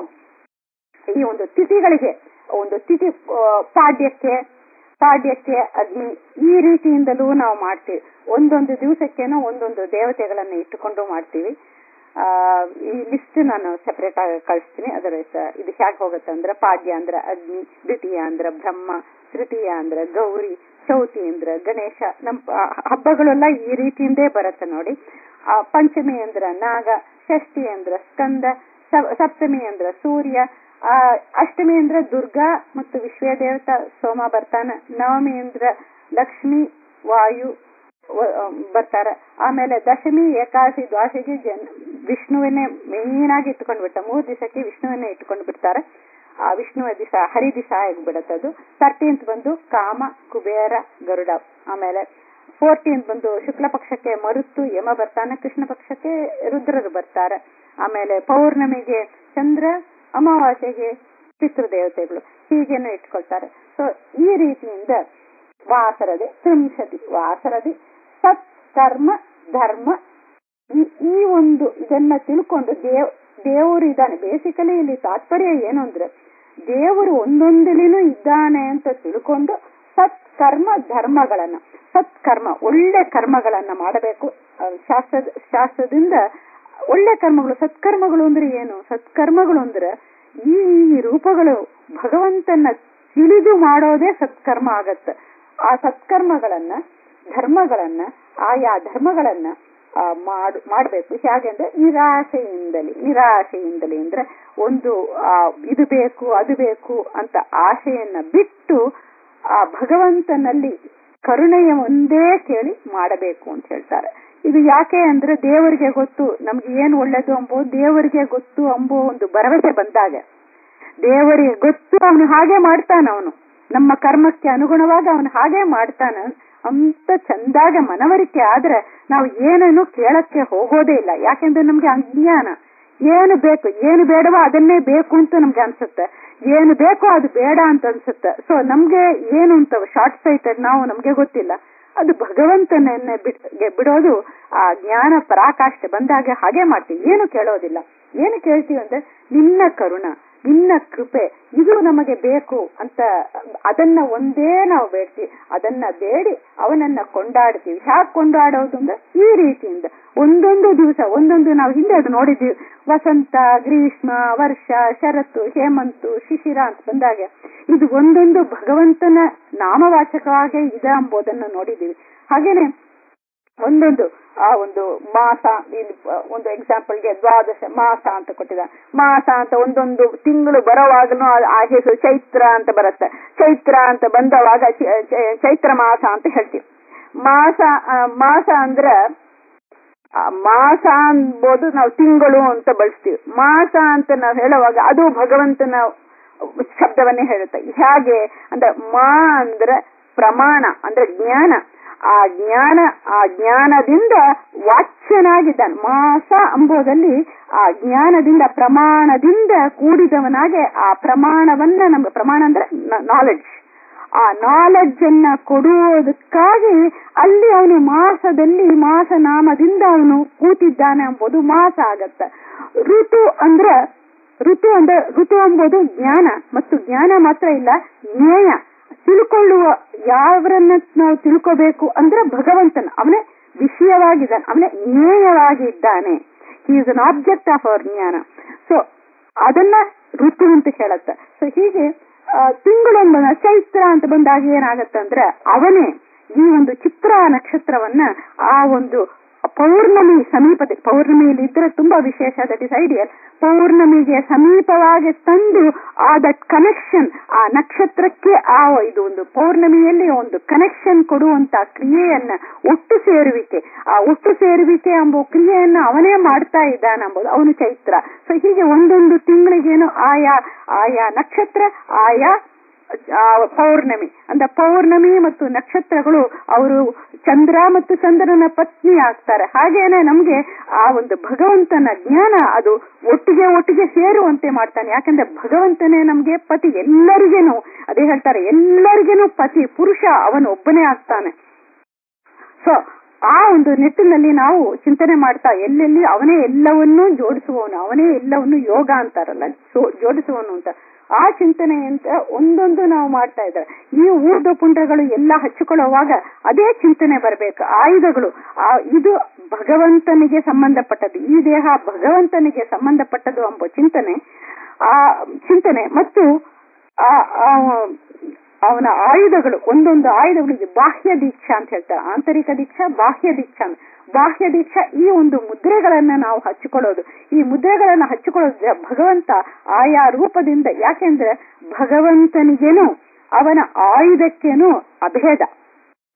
ಈ ಒಂದು ತಿಥಿಗಳಿಗೆ ಒಂದು ತಿಥಿ ಆ, ಪಾಡ್ಯಕ್ಕೆ ಪಾಡ್ಯಕ್ಕೆ ಅಗ್ನಿ ಈ ರೀತಿಯಿಂದಲೂ ನಾವು ಮಾಡ್ತೀವಿ ಒಂದೊಂದು ದಿವಸಕ್ಕೇನೋ ಒಂದೊಂದು ದೇವತೆಗಳನ್ನ ಇಟ್ಟುಕೊಂಡು ಮಾಡ್ತೀವಿ ಆ ಈ ಲಿಸ್ಟ್ ನಾನು ಸೆಪರೇಟ್ ಆಗಿ ಕಳಿಸ್ತೀನಿ ಅದರ ಸ- ಇದು ಹೇಗೆ ಹೋಗುತ್ತೆ ಅಂದ್ರೆ ಪಾಡ್ಯ ಅಂದ್ರೆ ಅಗ್ನಿ ದ್ವಿತೀಯ ಅಂದ್ರೆ ಬ್ರಹ್ಮ ತೃತೀಯ ಅಂದ್ರೆ ಗೌರಿ ಚೌತಿ ಅಂದ್ರೆ ಗಣೇಶ ನಮ್ ಆ, ಹಬ್ಬಗಳೆಲ್ಲ ಈ ರೀತಿಯಿಂದೇ ಬರುತ್ತೆ ನೋಡಿ ಆ ಪಂಚಮಿ ಅಂದ್ರ ನಾಗ ಷಷ್ಠಿ ಅಂದ್ರ ಸ್ಕಂದ ಸ- ಸಪ್ತಮಿ ಅಂದ್ರ ಸೂರ್ಯ ಆ ಅಷ್ಟಮಿ ಅಂದ್ರ ದುರ್ಗಾ ಮತ್ತು ವಿಶ್ವ ದೇವತಾ ಸೋಮ ಬರ್ತಾನ ನವಮಿ ಅಂದ್ರ ಲಕ್ಷ್ಮಿ ವಾಯು ವ- ಬರ್ತಾರ ಆಮೇಲೆ ದಶಮಿ ಏಕಾದಶಿ ದ್ವಾದಶಿ ಜನ್ ವಿಷ್ಣುವನ್ನೇ ಮೇನ್ ಆಗಿ ಇಟ್ಕೊಂಡು ಬಿಡ್ತಾರೆ ಮೂರ್ ದಿವಸಕ್ಕೆ ವಿಷ್ಣುವನ್ನೇ ಇಟ್ಕೊಂಡು ಬಿಡ್ತಾರೆ ಆ ವಿಷ್ಣುವ ದಿವಸ ಹರಿ ದಿವಸ ಆಗಿಬಿಡುತ್ತೆ ಅದು ತರ್ಟೀನ್ತ್ ಬಂದು ಕಾಮ ಕುಬೇರ ಗರುಡ ಆಮೇಲೆ ಫೋರ್ಟೀನ್ತ್ ಬಂದು ಶುಕ್ಲ ಪಕ್ಷಕ್ಕೆ ಮರುತ್ತು ಯಮ ಬರ್ತಾನೆ ಕೃಷ್ಣ ಪಕ್ಷಕ್ಕೆ ರುದ್ರರು ಬರ್ತಾರೆ ಆಮೇಲೆ ಪೌರ್ಣಮಿಗೆ ಚಂದ್ರ ಅಮಾವಾಸ್ಯೆಗೆ ಪಿತೃದೇವತೆಗಳು ಹೀಗೇನು ಇಟ್ಕೊಳ್ತಾರೆ ಸೊ ಈ ರೀತಿಯಿಂದ ವಾಸರದೆ ತ್ರಿಂಶತಿ ವಾಸರದಿ ಸತ್ ಕರ್ಮ ಧರ್ಮ ಈ ಈ ಒಂದು ಇದನ್ನ ತಿಳ್ಕೊಂಡು ದೇವ್ ದೇವರು ಇದ್ದಾನೆ ಬೇಸಿಕಲಿ ಇಲ್ಲಿ ತಾತ್ಪರ್ಯ ಏನು ಅಂದ್ರೆ ದೇವರು ಒಂದೊಂದಿಲಿನೂ ಇದ್ದಾನೆ ಅಂತ ತಿಳ್ಕೊಂಡು ಸತ್ ಕರ್ಮ ಧರ್ಮಗಳನ್ನ ಸತ್ ಕರ್ಮ ಒಳ್ಳೆ ಕರ್ಮಗಳನ್ನ ಮಾಡಬೇಕು ಶಾಸ್ತ್ರದ ಶಾಸ್ತ್ರದಿಂದ ಒಳ್ಳೆ ಕರ್ಮಗಳು ಸತ್ಕರ್ಮಗಳು ಅಂದ್ರೆ ಏನು ಸತ್ಕರ್ಮಗಳು ಅಂದ್ರೆ ಈ ಈ ರೂಪಗಳು ಭಗವಂತನ ತಿಳಿದು ಮಾಡೋದೇ ಸತ್ಕರ್ಮ ಆಗತ್ತೆ ಆ ಸತ್ಕರ್ಮಗಳನ್ನ ಧರ್ಮಗಳನ್ನ ಆಯಾ ಧರ್ಮಗಳನ್ನ ಮಾಡ್ ಮಾಡ್ಬೇಕು ಹೇಗೆಂದ್ರೆ ನಿರಾಶೆಯಿಂದಲೇ ನಿರಾಶೆಯಿಂದಲೇ ಅಂದ್ರೆ ಒಂದು ಆ ಇದು ಬೇಕು ಅದು ಬೇಕು ಅಂತ ಆಶೆಯನ್ನ ಬಿಟ್ಟು ಆ ಭಗವಂತನಲ್ಲಿ ಕರುಣೆಯ ಒಂದೇ ಕೇಳಿ ಮಾಡಬೇಕು ಅಂತ ಹೇಳ್ತಾರೆ ಇದು ಯಾಕೆ ಅಂದ್ರೆ ದೇವರಿಗೆ ಗೊತ್ತು ನಮ್ಗೆ ಏನು ಒಳ್ಳೇದು ಅಂಬೋ ದೇವರಿಗೆ ಗೊತ್ತು ಅಂಬೋ ಒಂದು ಭರವಸೆ ಬಂದಾಗ ದೇವರಿಗೆ ಗೊತ್ತು ಅವನು ಹಾಗೆ ಮಾಡ್ತಾನ ಅವನು ನಮ್ಮ ಕರ್ಮಕ್ಕೆ ಅನುಗುಣವಾಗಿ ಅವನು ಹಾಗೆ ಮಾಡ್ತಾನ ಅಂತ ಚಂದಾಗ ಮನವರಿಕೆ ಆದ್ರೆ ನಾವು ಏನನ್ನು ಕೇಳಕ್ಕೆ ಹೋಗೋದೇ ಇಲ್ಲ ಯಾಕೆಂದ್ರೆ ನಮ್ಗೆ ಅಜ್ಞಾನ ಏನು ಬೇಕು ಏನು ಬೇಡವೋ ಅದನ್ನೇ ಬೇಕು ಅಂತ ನಮ್ಗೆ ಅನ್ಸುತ್ತೆ ಏನು ಬೇಕೋ ಅದು ಬೇಡ ಅಂತ ಅನ್ಸುತ್ತೆ ಸೊ ನಮ್ಗೆ ಏನು ಅಂತ ಶಾರ್ಟ್ ಸೈಟೆಡ್ ನಾವು ನಮ್ಗೆ ಗೊತ್ತಿಲ್ಲ ಅದು ಭಗವಂತನನ್ನೇ ಬಿಡೋದು ಆ ಜ್ಞಾನ ಪರಾಕಾಷ್ಠೆ ಬಂದಾಗ ಹಾಗೆ ಮಾಡ್ತೀವಿ ಏನು ಕೇಳೋದಿಲ್ಲ ಏನು ಕೇಳ್ತೀವಿ ಅಂದ್ರೆ ನಿನ್ನ ಕರುಣ ನಿನ್ನ ಕೃಪೆ ಇದು ನಮಗೆ ಬೇಕು ಅಂತ ಅದನ್ನ ಒಂದೇ ನಾವು ಬೇಡ್ತೀವಿ ಅದನ್ನ ಬೇಡಿ ಅವನನ್ನ ಕೊಂಡಾಡ್ತೀವಿ ಹ್ಯಾಕ್ ಕೊಂಡಾಡೋದು ಅಂದ್ರೆ ಈ ರೀತಿಯಿಂದ ಒಂದೊಂದು ದಿವಸ ಒಂದೊಂದು ನಾವು ಹಿಂದೆ ಅದು ನೋಡಿದ್ದೀವಿ ವಸಂತ ಗ್ರೀಷ್ಮ ವರ್ಷ ಶರತ್ತು ಹೇಮಂತು ಶಿಶಿರ ಅಂತ ಬಂದಾಗ ಇದು ಒಂದೊಂದು ಭಗವಂತನ ನಾಮವಾಚಕವಾಗೇ ಇದೆ ಎಂಬುದನ್ನು ನೋಡಿದ್ದೀವಿ ಹಾಗೇನೆ ಒಂದೊಂದು ಆ ಒಂದು ಮಾಸ ಇಲ್ಲಿ ಒಂದು ಎಕ್ಸಾಂಪಲ್ಗೆ ದ್ವಾದಶ ಮಾಸ ಅಂತ ಕೊಟ್ಟಿದ ಮಾಸ ಅಂತ ಒಂದೊಂದು ತಿಂಗಳು ಬರೋವಾಗನು ಆ ಹೆಸರು ಚೈತ್ರ ಅಂತ ಬರುತ್ತೆ ಚೈತ್ರ ಅಂತ ಬಂದವಾಗ ಚೈತ್ರ ಮಾಸ ಅಂತ ಹೇಳ್ತೀವಿ ಮಾಸ ಮಾಸ ಅಂದ್ರೆ ಮಾಸ ಅನ್ಬೋದು ನಾವು ತಿಂಗಳು ಅಂತ ಬಳಸ್ತೀವಿ ಮಾಸ ಅಂತ ನಾವು ಹೇಳುವಾಗ ಅದು ಭಗವಂತನ ಶಬ್ದವನ್ನೇ ಹೇಳುತ್ತೆ ಹೇಗೆ ಅಂದ್ರೆ ಮಾ ಅಂದ್ರೆ ಪ್ರಮಾಣ ಅಂದ್ರೆ ಜ್ಞಾನ ಆ ಜ್ಞಾನ ಆ ಜ್ಞಾನದಿಂದ ವಾಚ್ಯನಾಗಿದ್ದಾನೆ ಮಾಸ ಅಂಬೋದಲ್ಲಿ ಆ ಜ್ಞಾನದಿಂದ ಪ್ರಮಾಣದಿಂದ ಕೂಡಿದವನಾಗೆ ಆ ಪ್ರಮಾಣವನ್ನ ನಮ್ಗೆ ಪ್ರಮಾಣ ಅಂದ್ರೆ ನಾಲೆಡ್ಜ್ ಆ ನಾಲೆಡ್ಜ್ ಅನ್ನ ಕೊಡುವುದಕ್ಕಾಗಿ ಅಲ್ಲಿ ಅವನು ಮಾಸದಲ್ಲಿ ಮಾಸ ನಾಮದಿಂದ ಅವನು ಕೂತಿದ್ದಾನೆ ಎಂಬುದು ಮಾಸ ಆಗತ್ತ ಋತು ಅಂದ್ರ ಋತು ಅಂದ್ರೆ ಋತು ಎಂಬುದು ಜ್ಞಾನ ಮತ್ತು ಜ್ಞಾನ ಮಾತ್ರ ಇಲ್ಲ ಜ್ಞೇಯ ತಿಳ್ಕೊಳ್ಳುವ ಯಾವರನ್ನ ನಾವು ತಿಳ್ಕೋಬೇಕು ಅಂದ್ರೆ ಭಗವಂತನ ಅವನೇ ವಿಷಯವಾಗಿದ್ದಾನೆ ಅವನೇ ಜ್ಞೇಯವಾಗಿದ್ದಾನೆ he is an object of our ಜ್ಞಾನ ಸೊ ಅದನ್ನ ಋತು ಅಂತ ಹೇಳತ್ತ ಸೊ ಹೀಗೆ ತಿಂಗಳೊಂದು ಚೈತ್ರ ಅಂತ ಬಂದಾಗ ಏನಾಗತ್ತೆ ಅಂದ್ರೆ ಅವನೇ ಈ ಒಂದು ಚಿತ್ರ ನಕ್ಷತ್ರವನ್ನ ಆ ಒಂದು ಪೌರ್ಣಮಿ ಸಮೀಪದ ಪೌರ್ಣಮಿಯಲ್ಲಿ ಇದ್ರೆ ತುಂಬಾ ವಿಶೇಷ ದಟ್ ಇಸ್ ಐಡಿಯಲ್ ಪೌರ್ಣಮಿಗೆ ಸಮೀಪವಾಗಿ ತಂದು ಆ ದಟ್ ಕನೆಕ್ಷನ್ ಆ ನಕ್ಷತ್ರಕ್ಕೆ ಆ ಇದು ಒಂದು ಪೌರ್ಣಮಿಯಲ್ಲಿ ಒಂದು ಕನೆಕ್ಷನ್ ಕೊಡುವಂತ ಕ್ರಿಯೆಯನ್ನ ಒಟ್ಟು ಸೇರುವಿಕೆ ಆ ಒಟ್ಟು ಸೇರುವಿಕೆ ಎಂಬ ಕ್ರಿಯೆಯನ್ನ ಅವನೇ ಮಾಡ್ತಾ ಇದ್ದಾನೆ ಎಂಬುದು ಅವನು ಚೈತ್ರ ಸೊ ಹೀಗೆ ಒಂದೊಂದು ತಿಂಗಳಿಗೇನು ಆಯಾ ಆಯಾ ನಕ್ಷತ್ರ ಆಯಾ ಪೌರ್ಣಮಿ ಅಂದ್ರೆ ಪೌರ್ಣಮಿ ಮತ್ತು ನಕ್ಷತ್ರಗಳು ಅವರು ಚಂದ್ರ ಮತ್ತು ಚಂದ್ರನ ಪತ್ನಿ ಆಗ್ತಾರೆ ಹಾಗೇನೆ ನಮ್ಗೆ ಆ ಒಂದು ಭಗವಂತನ ಜ್ಞಾನ ಅದು ಒಟ್ಟಿಗೆ ಒಟ್ಟಿಗೆ ಸೇರುವಂತೆ ಮಾಡ್ತಾನೆ ಯಾಕಂದ್ರೆ ಭಗವಂತನೇ ನಮ್ಗೆ ಪತಿ ಎಲ್ಲರಿಗೇನು ಅದೇ ಹೇಳ್ತಾರೆ ಎಲ್ಲರಿಗೇನು ಪತಿ ಪುರುಷ ಅವನು ಒಬ್ಬನೇ ಆಗ್ತಾನೆ ಸೊ ಆ ಒಂದು ನಿಟ್ಟಿನಲ್ಲಿ ನಾವು ಚಿಂತನೆ ಮಾಡ್ತಾ ಎಲ್ಲೆಲ್ಲಿ ಅವನೇ ಎಲ್ಲವನ್ನೂ ಜೋಡಿಸುವವನು ಅವನೇ ಎಲ್ಲವನ್ನು ಯೋಗ ಅಂತಾರಲ್ಲ ಜೋಡಿಸುವವನು ಅಂತ ಆ ಚಿಂತನೆ ಅಂತ ಒಂದೊಂದು ನಾವು ಮಾಡ್ತಾ ಇದ್ದಾರೆ ಈ ಊರ್ಧ್ವ ಪುಂಡಗಳು ಎಲ್ಲ ಹಚ್ಚಿಕೊಳ್ಳುವಾಗ ಅದೇ ಚಿಂತನೆ ಬರಬೇಕು ಆಯುಧಗಳು ಆ ಇದು ಭಗವಂತನಿಗೆ ಸಂಬಂಧಪಟ್ಟದ್ದು ಈ ದೇಹ ಭಗವಂತನಿಗೆ ಸಂಬಂಧಪಟ್ಟದ್ದು ಎಂಬ ಚಿಂತನೆ ಆ ಚಿಂತನೆ ಮತ್ತು ಆ ಅವನ ಆಯುಧಗಳು ಒಂದೊಂದು ಆಯುಧಗಳಿಗೆ ಬಾಹ್ಯ ದೀಕ್ಷಾ ಅಂತ ಹೇಳ್ತಾರೆ ಆಂತರಿಕ ದೀಕ್ಷಾ ಬಾಹ್ಯ ದೀಕ್ಷಾ ಬಾಹ್ಯ ದೀಕ್ಷಾ ಈ ಒಂದು ಮುದ್ರೆಗಳನ್ನ ನಾವು ಹಚ್ಚಿಕೊಳ್ಳೋದು ಈ ಮುದ್ರೆಗಳನ್ನ ಹಚ್ಚಿಕೊಳ್ಳೋದು ಭಗವಂತ ಆಯಾ ರೂಪದಿಂದ ಯಾಕೆಂದ್ರೆ ಭಗವಂತನಿಗೇನು ಅವನ ಆಯುಧಕ್ಕೇನು ಅಭೇದ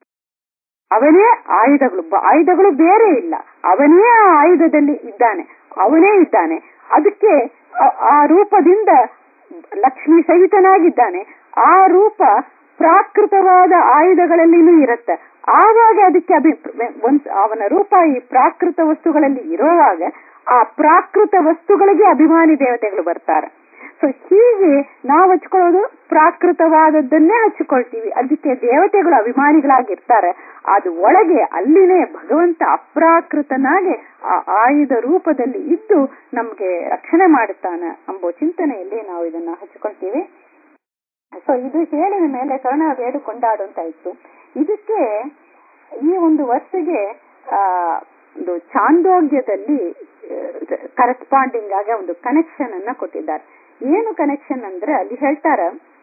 ಅವನೇ ಆಯುಧಗಳು ಆಯುಧಗಳು ಬೇರೆ ಇಲ್ಲ ಅವನೇ ಆ ಆಯುಧದಲ್ಲಿ ಇದ್ದಾನೆ ಅವನೇ ಇದ್ದಾನೆ ಅದಕ್ಕೆ ಆ- ಆ ರೂಪದಿಂದ ಲಕ್ಷ್ಮಿ ಸಹಿತನಾಗಿದ್ದಾನೆ ಆ ರೂಪ ಪ್ರಾಕೃತವಾದ ಆಯುಧಗಳಲ್ಲಿನೂ ಇರುತ್ತೆ ಆವಾಗ ಅದಕ್ಕೆ ಅಭಿ ಒಂದ್ ಅವನ ರೂಪ ಈ ಪ್ರಾಕೃತ ವಸ್ತುಗಳಲ್ಲಿ ಇರೋವಾಗ ಆ ಪ್ರಾಕೃತ ವಸ್ತುಗಳಿಗೆ ಅಭಿಮಾನಿ ದೇವತೆಗಳು ಬರ್ತಾರೆ ಸೊ ಹೀಗೆ ನಾವು ಹಚ್ಕೊಳ್ಳೋದು ಪ್ರಾಕೃತವಾದದ್ದನ್ನೇ ಹಚ್ಕೊಳ್ತೀವಿ ಅದಕ್ಕೆ ದೇವತೆಗಳು ಅಭಿಮಾನಿಗಳಾಗಿರ್ತಾರೆ ಅದು ಒಳಗೆ ಅಲ್ಲಿನೇ ಭಗವಂತ ಅಪ್ರಾಕೃತನಾಗಿ ಆ ಆಯುಧ ರೂಪದಲ್ಲಿ ಇದ್ದು ನಮ್ಗೆ ರಕ್ಷಣೆ ಮಾಡುತ್ತಾನೆ ಎಂಬ ಚಿಂತನೆಯಲ್ಲಿ ನಾವು ಇದನ್ನ ಹಚ್ಕೊಳ್ತೀವಿ ಸೊ ಇದು ಹೇಳಿದ ಮೇಲೆ ಕರ್ಣ ಬೇಡು ಕೊಂಡಾಡುವಂತ ಇತ್ತು ಇದಕ್ಕೆ ಈ ಒಂದು ವರ್ಷಗೆ ಆ ಒಂದು ಚಾಂದೋಗ್ಯದಲ್ಲಿ ಕರೆಸ್ಪಾಂಡಿಂಗ್ ಆಗ ಒಂದು ಕನೆಕ್ಷನ್ ಅನ್ನ ಕೊಟ್ಟಿದ್ದಾರೆ ಏನು ಕನೆಕ್ಷನ್ ಅಂದ್ರೆ ಅಲ್ಲಿ ಹೇಳ್ತಾರ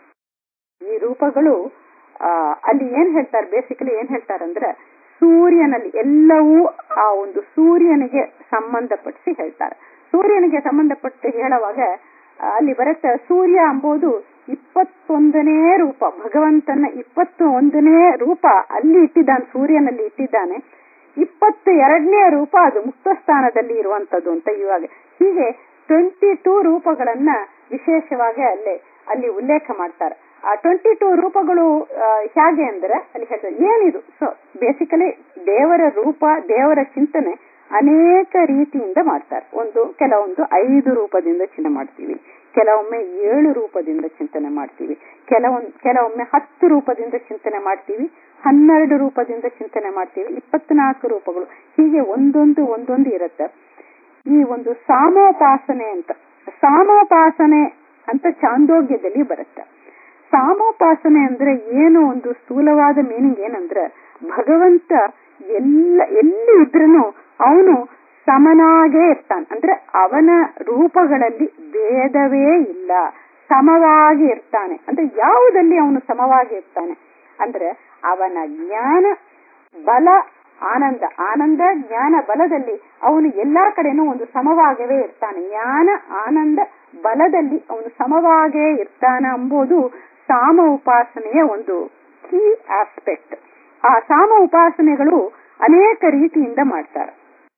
ಈ ರೂಪಗಳು ಆ ಅಲ್ಲಿ ಏನ್ ಹೇಳ್ತಾರೆ ಬೇಸಿಕಲಿ ಏನ್ ಹೇಳ್ತಾರಂದ್ರೆ ಸೂರ್ಯನಲ್ಲಿ ಎಲ್ಲವೂ ಆ ಒಂದು ಸೂರ್ಯನಿಗೆ ಸಂಬಂಧಪಡಿಸಿ ಹೇಳ್ತಾರೆ ಸೂರ್ಯನಿಗೆ ಸಂಬಂಧಪಟ್ಟು ಹೇಳುವಾಗ ಆ, ಅಲ್ಲಿ ಬರುತ್ತೆ ಸೂರ್ಯ ಎಂಬುದು ಇಪ್ಪತ್ತೊಂದನೇ ರೂಪ ಭಗವಂತನ ಇಪ್ಪತ್ತು ಒಂದನೇ ರೂಪ ಅಲ್ಲಿ ಇಟ್ಟಿದ್ದಾನೆ ಸೂರ್ಯನಲ್ಲಿ ಇಟ್ಟಿದ್ದಾನೆ ಇಪ್ಪತ್ತು ಎರಡನೇ ರೂಪ ಅದು ಮುಕ್ತ ಸ್ಥಾನದಲ್ಲಿ ಇರುವಂತದ್ದು ಅಂತ ಇವಾಗ ಹೀಗೆ ಟ್ವೆಂಟಿ ಟೂ ರೂಪಗಳನ್ನ ವಿಶೇಷವಾಗಿ ಅಲ್ಲೇ ಅಲ್ಲಿ ಉಲ್ಲೇಖ ಮಾಡ್ತಾರೆ ಆ ಟ್ವೆಂಟಿ ಟೂ ರೂಪಗಳು ಆ, ಹೇಗೆ ಅಂದ್ರೆ ಅಲ್ಲಿ ಹೇಳ್ತಾರೆ ಏನಿದು ಸೊ ಬೇಸಿಕಲಿ ದೇವರ ರೂಪ ದೇವರ ಚಿಂತನೆ ಅನೇಕ ರೀತಿಯಿಂದ ಮಾಡ್ತಾರೆ ಒಂದು ಕೆಲವೊಂದು ಐದು ರೂಪದಿಂದ ಚಿಂತನೆ ಮಾಡ್ತೀವಿ ಕೆಲವೊಮ್ಮೆ ಏಳು ರೂಪದಿಂದ ಚಿಂತನೆ ಮಾಡ್ತೀವಿ ಕೆಲವೊಂದು ಕೆಲವೊಮ್ಮೆ ಹತ್ತು ರೂಪದಿಂದ ಚಿಂತನೆ ಮಾಡ್ತೀವಿ ಹನ್ನೆರಡು ರೂಪದಿಂದ ಚಿಂತನೆ ಮಾಡ್ತೀವಿ ಇಪ್ಪತ್ನಾಲ್ಕು ರೂಪಗಳು ಹೀಗೆ ಒಂದೊಂದು ಒಂದೊಂದು ಇರುತ್ತೆ ಈ ಒಂದು ಸಾಮೋಪಾಸನೆ ಅಂತ ಸಾಮೋಪಾಸನೆ ಅಂತ ಚಾಂದೋಗ್ಯದಲ್ಲಿ ಬರುತ್ತೆ ಸಾಮೋಪಾಸನೆ ಅಂದ್ರೆ ಏನು ಒಂದು ಸ್ಥೂಲವಾದ ಮೀನಿಂಗ್ ಏನಂದ್ರೆ ಭಗವಂತ ಎಲ್ಲ ಎಲ್ಲಿ ಇದ್ರೂ ಅವನು ಸಮನಾಗೇ ಇರ್ತಾನೆ ಅಂದ್ರೆ ಅವನ ರೂಪಗಳಲ್ಲಿ ಭೇದವೇ ಇಲ್ಲ ಸಮವಾಗಿ ಇರ್ತಾನೆ ಅಂದ್ರೆ ಯಾವುದಲ್ಲಿ ಅವನು ಸಮವಾಗಿ ಇರ್ತಾನೆ ಅಂದ್ರೆ ಅವನ ಜ್ಞಾನ ಬಲ ಆನಂದ ಆನಂದ ಜ್ಞಾನ ಬಲದಲ್ಲಿ ಅವನು ಎಲ್ಲಾ ಕಡೆನೂ ಒಂದು ಸಮವಾಗವೇ ಇರ್ತಾನೆ ಜ್ಞಾನ ಆನಂದ ಬಲದಲ್ಲಿ ಅವನು ಸಮವಾಗೇ ಇರ್ತಾನ ಎಂಬುದು ಸಾಮ ಉಪಾಸನೆಯ ಒಂದು ಕೀ ಆಸ್ಪೆಕ್ಟ್ ಆ ಸಾಮ ಉಪಾಸನೆಗಳು ಅನೇಕ ರೀತಿಯಿಂದ ಮಾಡ್ತಾರೆ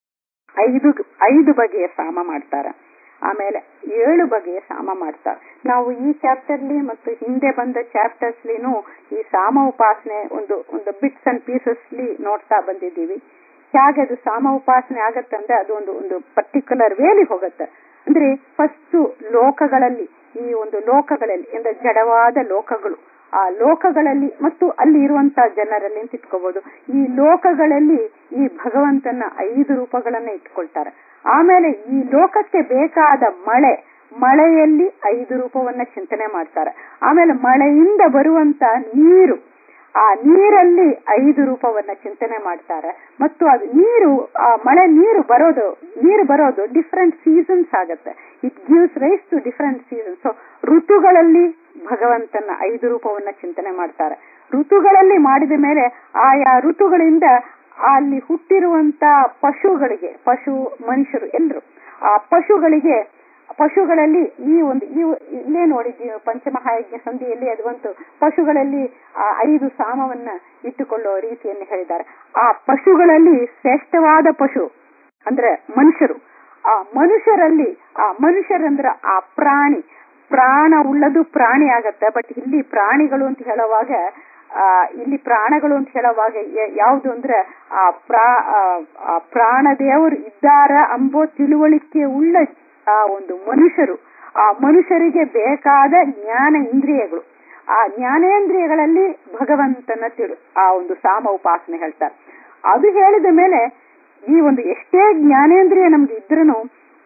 ಐದು ಐದು ಬಗೆಯ ಸಾಮ ಮಾಡ್ತಾರೆ ಆಮೇಲೆ ಏಳು ಬಗೆಯ ಸಾಮ ಮಾಡ್ತಾರೆ ನಾವು ಈ ಚಾಪ್ಟರ್ಲಿ ಮತ್ತು ಹಿಂದೆ ಬಂದ ಚಾಪ್ಟರ್ಸ್ಲಿನೂ ಈ ಸಾಮ ಉಪಾಸನೆ ಒಂದು ಒಂದು ಬಿಟ್ಸ್ ಅಂಡ್ ಪೀಸಸ್ಲಿ ನೋಡ್ತಾ ಬಂದಿದ್ದೀವಿ ಹೇಗೆ ಅದು ಸಾಮ ಉಪಾಸನೆ ಆಗತ್ತಂದ್ರೆ ಅದು ಒಂದು ಒಂದು ಪರ್ಟಿಕ್ಯುಲರ್ ವೇಲಿ ಹೋಗುತ್ತೆ ಅಂದ್ರೆ ಫಸ್ಟ್ ಲೋಕಗಳಲ್ಲಿ ಈ ಒಂದು ಲೋಕಗಳಲ್ಲಿ ಅಂದ್ರೆ ಜಡವಾದ ಲೋಕಗಳು ಆ ಲೋಕಗಳಲ್ಲಿ ಮತ್ತು ಅಲ್ಲಿ ಇರುವಂತಹ ಜನರಲ್ಲಿ ಅಂತ ಇಟ್ಕೋಬಹುದು ಈ ಲೋಕಗಳಲ್ಲಿ ಈ ಭಗವಂತನ ಐದು ರೂಪಗಳನ್ನ ಇಟ್ಕೊಳ್ತಾರೆ ಆಮೇಲೆ ಈ ಲೋಕಕ್ಕೆ ಬೇಕಾದ ಮಳೆ ಮಳೆಯಲ್ಲಿ ಐದು ರೂಪವನ್ನ ಚಿಂತನೆ ಮಾಡ್ತಾರೆ ಆಮೇಲೆ ಮಳೆಯಿಂದ ಬರುವಂತ ನೀರು ಆ ನೀರಲ್ಲಿ ಐದು ರೂಪವನ್ನ ಚಿಂತನೆ ಮಾಡ್ತಾರೆ ಮತ್ತು ಅದು ನೀರು ಆ ಮಳೆ ನೀರು ಬರೋದು ನೀರು ಬರೋದು ಡಿಫ್ರೆಂಟ್ ಸೀಸನ್ಸ್ ಆಗತ್ತೆ it gives rise to different seasons so ಋತುಗಳಲ್ಲಿ ಭಗವಂತನ ಐದು ರೂಪವನ್ನ ಚಿಂತನೆ ಮಾಡ್ತಾರೆ ಋತುಗಳಲ್ಲಿ ಮಾಡಿದ ಮೇಲೆ ಆಯಾ ಋತುಗಳಿಂದ ಅಲ್ಲಿ ಹುಟ್ಟಿರುವಂತ ಪಶುಗಳಿಗೆ ಪಶು ಮನುಷ್ಯರು ಎಲ್ಲರೂ ಆ ಪಶುಗಳಿಗೆ ಪಶುಗಳಲ್ಲಿ ಈ ಒಂದು ಈ ಇಲ್ಲೇ ನೋಡಿದ್ದೀವಿ ಪಂಚಮಹಾಯಜ್ಞ ಸಂಧಿಯಲ್ಲಿ ಅದು ಬಂತು ಪಶುಗಳಲ್ಲಿ ಆ ಐದು ಸಾಮವನ್ನ ಇಟ್ಟುಕೊಳ್ಳುವ ರೀತಿಯನ್ನು ಹೇಳಿದ್ದಾರೆ ಆ ಪಶುಗಳಲ್ಲಿ ಶ್ರೇಷ್ಠವಾದ ಪಶು ಅಂದ್ರೆ ಮನುಷ್ಯರು ಆ ಮನುಷ್ಯರಲ್ಲಿ ಆ ಮನುಷ್ಯರಂದ್ರ ಆ ಪ್ರಾಣಿ ಪ್ರಾಣ ಉಳ್ಳದು ಪ್ರಾಣಿ ಆಗತ್ತೆ ಬಟ್ ಇಲ್ಲಿ ಪ್ರಾಣಿಗಳು ಅಂತ ಹೇಳುವಾಗ ಆ ಇಲ್ಲಿ ಪ್ರಾಣಗಳು ಅಂತ ಹೇಳುವಾಗ ಯಾವುದು ಅಂದ್ರೆ ಆ ಪ್ರಾ ಆ ಪ್ರಾಣ ದೇವರು ಇದ್ದಾರ ಅಂಬೋ ತಿಳುವಳಿಕೆ ಉಳ್ಳ ಆ ಒಂದು ಮನುಷ್ಯರು ಆ ಮನುಷ್ಯರಿಗೆ ಬೇಕಾದ ಜ್ಞಾನ ಇಂದ್ರಿಯಗಳು ಆ ಜ್ಞಾನೇಂದ್ರಿಯಗಳಲ್ಲಿ ಭಗವಂತನ ತಿಳು ಆ ಒಂದು ಸಾಮ ಉಪಾಸನೆ ಹೇಳ್ತಾರೆ ಅದು ಹೇಳಿದ ಮೇಲೆ ಈ ಒಂದು ಎಷ್ಟೇ ಜ್ಞಾನೇಂದ್ರಿಯ ನಮ್ಗೆ ಇದ್ರೂ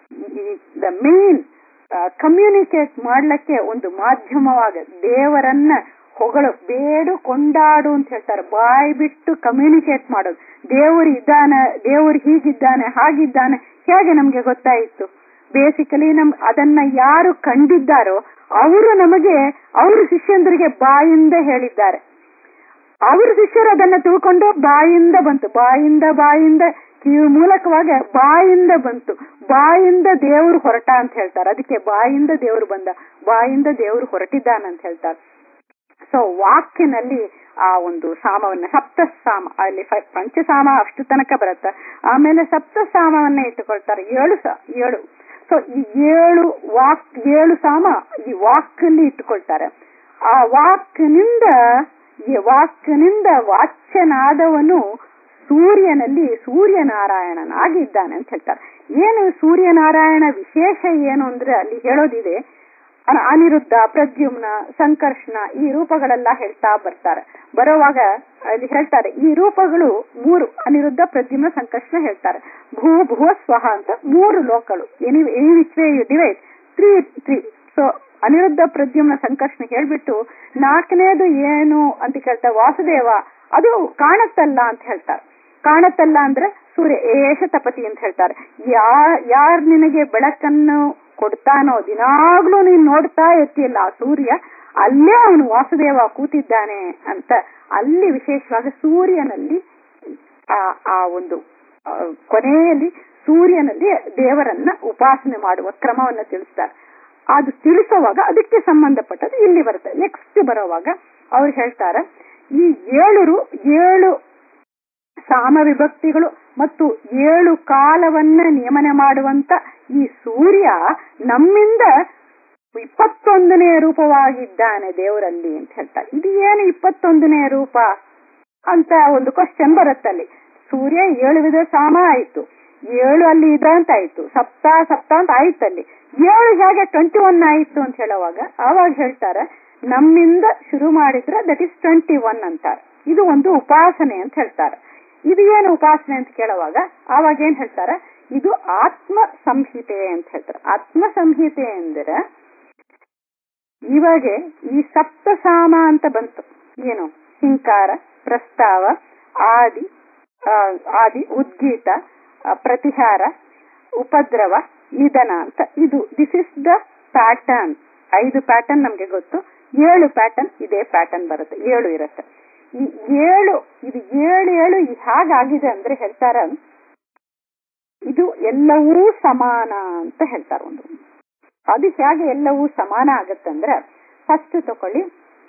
ದ ಮೇನ್ ಕಮ್ಯುನಿಕೇಟ್ ಮಾಡ್ಲಿಕ್ಕೆ ಒಂದು ಮಾಧ್ಯಮವಾಗ ದೇವರನ್ನ ಹೊಗಳು ಬೇಡು ಕೊಂಡಾಡು ಅಂತ ಹೇಳ್ತಾರೆ ಬಾಯಿ ಬಿಟ್ಟು ಕಮ್ಯುನಿಕೇಟ್ ಮಾಡೋದು ದೇವರು ಇದ್ದಾನೆ ದೇವರು ಹೀಗಿದ್ದಾನೆ ಹಾಗಿದ್ದಾನೆ ಹೇಗೆ ನಮ್ಗೆ ಗೊತ್ತಾಯಿತು ಬೇಸಿಕಲಿ ನಮ್ ಅದನ್ನ ಯಾರು ಕಂಡಿದ್ದಾರೋ ಅವರು ನಮಗೆ ಅವ್ರ ಶಿಷ್ಯಂದರಿಗೆ ಬಾಯಿಂದ ಹೇಳಿದ್ದಾರೆ ಅವ್ರ ಶಿಷ್ಯರು ಅದನ್ನ ತಿಳ್ಕೊಂಡು ಬಾಯಿಂದ ಬಂತು ಬಾಯಿಂದ ಬಾಯಿಂದ ಕಿವಿ ಮೂಲಕವಾಗಿ ಬಾಯಿಂದ ಬಂತು ಬಾಯಿಂದ ದೇವರು ಹೊರಟ ಅಂತ ಹೇಳ್ತಾರೆ ಅದಕ್ಕೆ ಬಾಯಿಂದ ದೇವರು ಬಂದ ಬಾಯಿಂದ ದೇವರು ಹೊರಟಿದ್ದಾನ ಅಂತ ಹೇಳ್ತಾರೆ ಸೊ ವಾಕ್ಯನಲ್ಲಿ ಆ ಒಂದು ಸಾಮವನ್ನ ಸಪ್ತ ಸಾಮ ಅಲ್ಲಿ ಫ- ಪಂಚಸಾಮ ಅಷ್ಟು ತನಕ ಬರುತ್ತೆ ಆಮೇಲೆ ಸಪ್ತ ಸಾಮವನ್ನ ಇಟ್ಟುಕೊಳ್ತಾರೆ ಏಳು ಸ ಏಳು ಸೊ ಈ ಏಳು ವಾಕ್ ಏಳು ಸಾಮ ಈ ವಾಕ್ನಲ್ಲಿ ಇಟ್ಟುಕೊಳ್ತಾರೆ ಆ ವಾಕ್ನಿಂದ ಈ ವಾಕ್ನಿಂದ ವಾಚ್ಯನಾದವನು ಸೂರ್ಯನಲ್ಲಿ ಸೂರ್ಯನಾರಾಯಣನಾಗಿದ್ದಾನೆ ಅಂತ ಹೇಳ್ತಾರೆ ಏನು ಸೂರ್ಯನಾರಾಯಣ ವಿಶೇಷ ಏನು ಅಂದ್ರೆ ಅಲ್ಲಿ ಹೇಳೋದಿದೆ ಅನ- ಅನಿರುದ್ಧ ಪ್ರದ್ಯುಮ್ನ ಸಂಕರ್ಷಣ ಈ ರೂಪಗಳೆಲ್ಲ ಹೇಳ್ತಾ ಬರ್ತಾರೆ ಬರುವಾಗ ಅಲ್ಲಿ ಹೇಳ್ತಾರೆ ಈ ರೂಪಗಳು ಮೂರು ಅನಿರುದ್ಧ ಪ್ರದ್ಯುಮ್ನ ಸಂಕರ್ಷಣ ಹೇಳ್ತಾರೆ ಭೂ ಭುವ ಸ್ವಹ ಅಂತ ಮೂರು ಲೋಕಗಳು any any which way you divide three three so Aniruddha Pradyumna Sankarshana ಹೇಳ್ಬಿಟ್ಟು ನಾಲ್ಕನೇದು ಏನು ಅಂತ ಕೇಳ್ತಾರೆ ವಾಸುದೇವ ಅದು ಕಾಣತ್ತಲ್ಲ ಅಂತ ಹೇಳ್ತಾರೆ ಕಾಣತ್ತಲ್ಲ ಅಂದ್ರೆ ಸೂರ್ಯ ಏಷ ತಪತಿ ಅಂತ ಹೇಳ್ತಾರೆ ಯಾ ಯಾರ್ ನಿನಗೆ ಬೆಳಕನ್ನು ಕೊಡ್ತಾನೋ ದಿನಾಗ್ಲೂ ನೀನ್ ನೋಡ್ತಾ ಇರ್ತೀಯಲ್ಲ ಆ ಸೂರ್ಯ ಅಲ್ಲೇ ಅವನು ವಾಸುದೇವ ಕೂತಿದ್ದಾನೆ ಅಂತ ಅಲ್ಲಿ ವಿಶೇಷವಾಗಿ ಸೂರ್ಯನಲ್ಲಿ ಆ ಆ ಒಂದು ಆ, ಕೊನೆಯಲ್ಲಿ ಸೂರ್ಯನಲ್ಲಿ ದೇವರನ್ನ ಉಪಾಸನೆ ಮಾಡುವ ಕ್ರಮವನ್ನ ತಿಳಿಸ್ತಾರೆ ಅದು ತಿಳಿಸುವಾಗ ಅದಕ್ಕೆ ಸಂಬಂಧಪಟ್ಟದ್ದು ಇಲ್ಲಿ ಬರುತ್ತೆ ನೆಕ್ಸ್ಟ್ ಬರುವಾಗ ಅವ್ರು ಹೇಳ್ತಾರೆ ಈ ಏಳು ರು- ಏಳು ಸಾಮ ವಿಭಕ್ತಿಗಳು ಮತ್ತು ಏಳು ಕಾಲವನ್ನ ನಿಯಮನ ಮಾಡುವಂತ ಈ ಸೂರ್ಯ ನಮ್ಮಿಂದ ಇಪ್ಪತ್ತೊಂದನೇ ರೂಪವಾಗಿದ್ದಾನೆ ದೇವರಲ್ಲಿ ಅಂತ ಹೇಳ್ತಾರೆ ಇದು ಏನು ಇಪ್ಪತ್ತೊಂದನೇ ರೂಪ ಅಂತ ಒಂದು ಕ್ವಶನ್ ಬರುತ್ತಲ್ಲಿ ಸೂರ್ಯ ಏಳು ವಿಧ ಸಾಮ ಆಯ್ತು ಏಳು ಅಲ್ಲಿ ಇದೆ ಅಂತ ಆಯ್ತು ಸಪ್ತ ಸಪ್ತ ಅಂತ ಆಯ್ತಲ್ಲಿ ಏಳು ಹೇಗೆ ಟ್ವೆಂಟಿ ಒನ್ ಆಯ್ತು ಅಂತ ಹೇಳುವಾಗ ಆವಾಗ ಹೇಳ್ತಾರೆ ನಮ್ಮಿಂದ ಶುರು ಮಾಡಿದ್ರೆ ದಟ್ ಇಸ್ ಟ್ವೆಂಟಿ ಒನ್ ಅಂತಾರೆ ಇದು ಒಂದು ಉಪಾಸನೆ ಅಂತ ಹೇಳ್ತಾರೆ ಇದು ಏನು ಉಪಾಸನೆ ಅಂತ ಕೇಳುವಾಗ ಆವಾಗ ಏನ್ ಹೇಳ್ತಾರೆ ಇದು ಆತ್ಮ ಸಂಹಿತೆ ಅಂತ ಹೇಳ್ತಾರೆ ಆತ್ಮ ಸಂಹಿತೆ ಅಂದ್ರೆ ಇವಾಗೆ ಈ ಸಪ್ತಸಾಮ ಅಂತ ಬಂತು ಏನು ಹಿಂಕಾರ ಪ್ರಸ್ತಾವ ಆದಿ ಆ, ಆದಿ ಉದ್ಗೀತ ಆ, ಪ್ರತಿಹಾರ ಉಪದ್ರವ ನಿಧನ ಅಂತ ಇದು ದಿಸ್ ಇಸ್ ದ ಪ್ಯಾಟರ್ನ್ ಐದು ಪ್ಯಾಟರ್ನ್ ನಮ್ಗೆ ಗೊತ್ತು ಏಳು ಪ್ಯಾಟರ್ನ್ ಇದೇ ಪ್ಯಾಟರ್ನ್ ಬರುತ್ತೆ ಏಳು ಇರುತ್ತೆ ಈ ಏಳು ಇದು ಏಳು ಏಳು ಹೇಗಾಗಿದೆ ಅಂದ್ರೆ ಹೇಳ್ತಾರ ಇದು ಎಲ್ಲವೂ ಸಮಾನ ಅಂತ ಹೇಳ್ತಾರೆ ಒಂದು ಅದು ಹೇಗೆ ಎಲ್ಲವೂ ಸಮಾನ ಆಗತ್ತಂದ್ರೆ ಫಸ್ಟ್ ತಕೊಳ್ಳಿ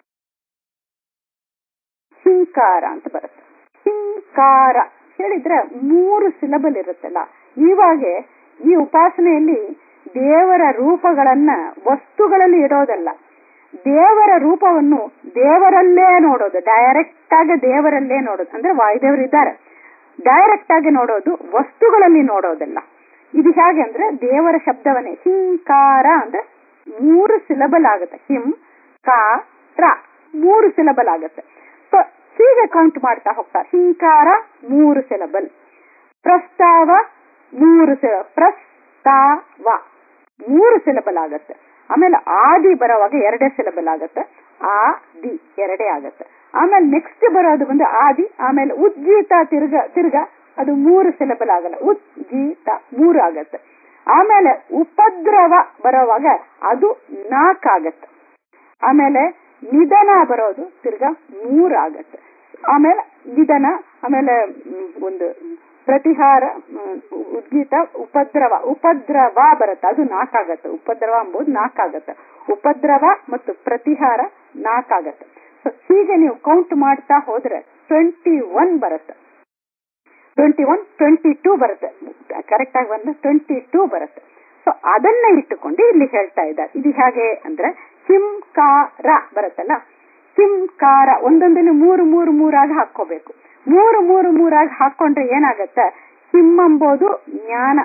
ಹಿಂಕಾರ ಅಂತ ಬರುತ್ತೆ ಹಿಂಕಾರ ಹೇಳಿದ್ರೆ ಮೂರು ಸಿಲಬಲ್ ಇರುತ್ತಲ್ಲ ಇವಾಗೆ ಈ ಉಪಾಸನೆಯಲ್ಲಿ ದೇವರ ರೂಪಗಳನ್ನ ವಸ್ತುಗಳಲ್ಲಿ ಇರೋದಲ್ಲ ದೇವರ ರೂಪವನ್ನು ದೇವರಲ್ಲೇ ನೋಡೋದು ಡೈರೆಕ್ಟ್ ಆಗಿ ದೇವರಲ್ಲೇ ನೋಡೋದು ಅಂದ್ರೆ ವಾಯುದೇವರು ಇದ್ದಾರೆ ಡೈರೆಕ್ಟ್ ಆಗಿ ನೋಡೋದು ವಸ್ತುಗಳಲ್ಲಿ ನೋಡೋದಲ್ಲ ಇದು ಹೇಗೆ ಅಂದ್ರೆ ದೇವರ ಶಬ್ದವನ್ನೇ ಹಿಂಕಾರ ಅಂದ್ರೆ ಮೂರು ಸಿಲಬಲ್ ಆಗುತ್ತೆ ಹಿಂ ಕಾ ರ ಮೂರು ಸಿಲಬಲ್ ಆಗುತ್ತೆ ಸೊ ಹೀಗೆ ಕೌಂಟ್ ಮಾಡ್ತಾ ಹೋಗ್ತಾರೆ ಹಿಂಕಾರ ಮೂರು ಸಿಲಬಲ್ ಪ್ರಸ್ತಾವ ಮೂರು ಸಿಲ ಪ್ರಸ್ತಾವ ಮೂರು ಸಿಲಬಲ್ ಆಗತ್ತೆ ಆಮೇಲೆ ಆದಿ ಬರೋವಾಗ ಎರಡೇ ಸಿಲಬಲ್ ಆಗತ್ತೆ ಆ ದಿ ಎರಡೇ ಆಗತ್ತೆ ಆಮೇಲೆ ನೆಕ್ಸ್ಟ್ ಬರೋದು ಬಂದು ಆದಿ ಆಮೇಲೆ ಉಜ್ಜೀತ ತಿರ್ಗ ತಿರ್ಗ ಅದು ಮೂರು ಸಿಲಬಲ್ ಆಗಲ್ಲ ಉಜ್ಜೀತ ಮೂರು ಆಗತ್ತೆ ಆಮೇಲೆ ಉಪದ್ರವ ಬರೋವಾಗ ಅದು ನಾಲ್ಕಾಗತ್ತೆ ಆಮೇಲೆ ನಿಧನ ಬರೋದು ತಿರ್ಗಾ ಮೂರು ಆಗತ್ತೆ ಆಮೇಲೆ ನಿಧನ ಆಮೇಲೆ ಮ್, ಒಂದು ಪ್ರತಿಹಾರ ಮ್, ಉದ್ಗೀತ ಉಪದ್ರವ ಉಪದ್ರವ ಬರುತ್ತೆ ಅದು ನಾಲ್ಕಾಗತ್ತೆ ಉಪದ್ರವ ಎಂಬುದು ನಾಲ್ಕಾಗತ್ತೆ ಉಪದ್ರವ ಮತ್ತು ಪ್ರತಿಹಾರ ನಾಲ್ಕಾಗತ್ತೆ ಸೊ ಹೀಗೆ ನೀವು ಕೌಂಟ್ ಮಾಡ್ತಾ ಹೋದ್ರೆ ಟ್ವೆಂಟಿ ಒನ್ ಬರುತ್ತೆ ಟ್ವೆಂಟಿ ಒನ್ ಟ್ವೆಂಟಿ ಟೂ ಬರುತ್ತೆ ಕರೆಕ್ಟ್ ಆಗಿ ಬಂದ್ರೆ ಟ್ವೆಂಟಿ ಟೂ ಬರುತ್ತೆ ಸೊ ಅದನ್ನ ಇಟ್ಟುಕೊಂಡು ಇಲ್ಲಿ ಹೇಳ್ತಾ ಇದ್ದಾರೆ ಇದು ಹೇಗೆ ಅಂದ್ರೆ ಹಿಂಕಾರ ಬರುತ್ತಲ್ಲ ಹಿಂಕಾರ ಒಂದೊಂದನ್ನು ಮೂರು ಮೂರು ಮೂರಾಗಿ ಹಾಕೋಬೇಕು ಮೂರು ಮೂರು ಮೂರಾಗಿ ಹಾಕೊಂಡ್ರೆ ಏನಾಗತ್ತೆ ಹಿಮ್ ಅಂಬೋದು ಜ್ಞಾನ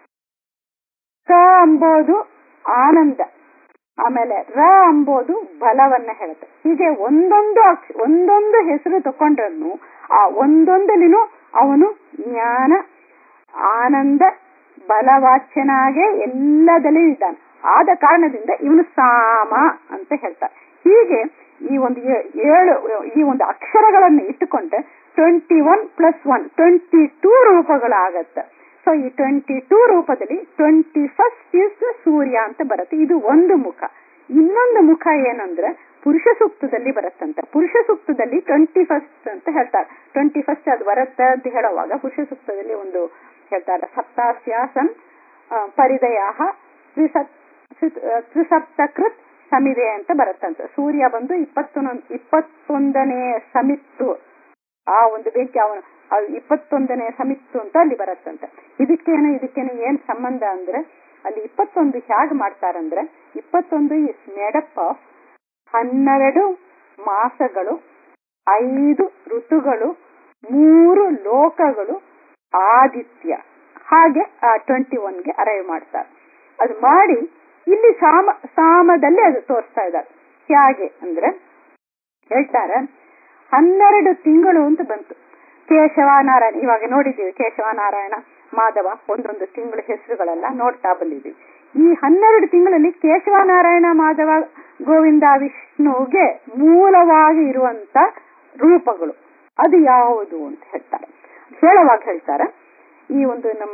ಕ ಅಂಬೋದು ಆನಂದ ಆಮೇಲೆ ರ ಅಂಬೋದು ಬಲವನ್ನ ಹೇಳುತ್ತೆ ಹೀಗೆ ಒಂದೊಂದು ಅಕ್ಷ ಒಂದೊಂದು ಹೆಸರು ತಕೊಂಡ್ರನ್ನು ಆ ಒಂದೊಂದಲಿನೂ ಅವನು ಜ್ಞಾನ ಆನಂದ ಬಲವಾಚ್ಯನಾಗೆ ಎಲ್ಲದಲ್ಲೂ ಇದ್ದಾನೆ ಆದ ಕಾರಣದಿಂದ ಇವನು ಸಾಮ ಅಂತ ಹೇಳ್ತಾರೆ ಹೀಗೆ ಈ ಒಂದು ಏ- ಏಳು ಈ ಒಂದು ಅಕ್ಷರಗಳನ್ನು ಇಟ್ಟುಕೊಂಡ್ರೆ twenty one plus one twenty two ರೂಪಗಳಾಗತ್ತೆ ಸೊ ಈ ಟ್ವೆಂಟಿ ಟೂ ರೂಪದಲ್ಲಿ ಟ್ವೆಂಟಿ ಫಸ್ಟ್ ಇಸ್ ಸೂರ್ಯ ಅಂತ ಬರುತ್ತೆ ಇದು ಒಂದು ಮುಖ ಇನ್ನೊಂದು ಮುಖ ಏನಂದ್ರೆ ಪುರುಷ ಸೂಕ್ತದಲ್ಲಿ ಬರುತ್ತಂತೆ ಪುರುಷ ಸೂಕ್ತದಲ್ಲಿ ಟ್ವೆಂಟಿ ಫಸ್ಟ್ ಅಂತ ಹೇಳ್ತಾರೆ ಟ್ವೆಂಟಿ ಫಸ್ಟ್ ಅದು ಬರುತ್ತೆ ಅಂತ ಹೇಳುವಾಗ ಪುರುಷ ಸೂಕ್ತದಲ್ಲಿ ಒಂದು ಹೇಳ್ತಾರೆ ಸಪ್ತಾಸ್ಯಾಸನ್ ಪರಿದಯ ತ್ರಿಸತ್ ತ್ರಿಸಪ್ತಕೃತ್ ಸಮಿದೆ ಅಂತ ಬರುತ್ತಂತೆ ಸೂರ್ಯ ಬಂದು ಇಪ್ಪತ್ತೊಂದು ಇಪ್ಪತ್ತೊಂದನೇ ಸಮಿತ್ತು ಆ ಒಂದು ಬೆಂಕಿ ಅವನು ಅದು ಇಪ್ಪತ್ತೊಂದನೇ ಸಮಿತ್ತು ಅಂತ ಅಲ್ಲಿ ಬರುತ್ತಂತೆ ಇದಕ್ಕೇನು ಇದಕ್ಕೇನು ಏನ್ ಸಂಬಂಧ ಅಂದ್ರೆ ಅಲ್ಲಿ ಇಪ್ಪತ್ತೊಂದು ಹೇಗೆ ಮಾಡ್ತಾರಂದ್ರೆ ಇಪ್ಪತ್ತೊಂದು ಇಸ್ ಮೇಡಪ್ ಆಫ್ ಹನ್ನೆರಡು ಮಾಸಗಳು ಐದು ಋತುಗಳು ಮೂರು ಲೋಕಗಳು ಆದಿತ್ಯ ಹಾಗೆ ಆ ಟ್ವೆಂಟಿ ಒನ್ಗೆ ಅರೈವ್ ಮಾಡ್ತಾರೆ ಅದು ಮಾಡಿ ಇಲ್ಲಿ ಸಾಮ ಸಾಮದಲ್ಲಿ ಅದು ತೋರಿಸ್ತಾ ಇದ್ದಾರೆ ಹೇಗೆ ಅಂದ್ರೆ ಹೇಳ್ತಾರೆ ಹನ್ನೆರಡು ತಿಂಗಳು ಅಂತ ಬಂತು ಕೇಶವ ನಾರಾಯಣ ಇವಾಗ ನೋಡಿದ್ದೀವಿ ಕೇಶವ ನಾರಾಯಣ ಮಾಧವ ಒಂದೊಂದು ತಿಂಗಳ ಹೆಸರುಗಳೆಲ್ಲ ನೋಡ್ತಾ ಬಂದಿದ್ದೀವಿ ಈ ಹನ್ನೆರಡು ತಿಂಗಳಲ್ಲಿ ಕೇಶವ ನಾರಾಯಣ ಮಾಧವ ಗೋವಿಂದ ವಿಷ್ಣುಗೆ ಮೂಲವಾಗಿ ಇರುವಂತ ರೂಪಗಳು ಅದು ಯಾವುದು ಅಂತ ಹೇಳ್ತಾರೆ ಹೇಳುವಾಗ ಹೇಳ್ತಾರೆ ಈ ಒಂದು ನಮ್ಮ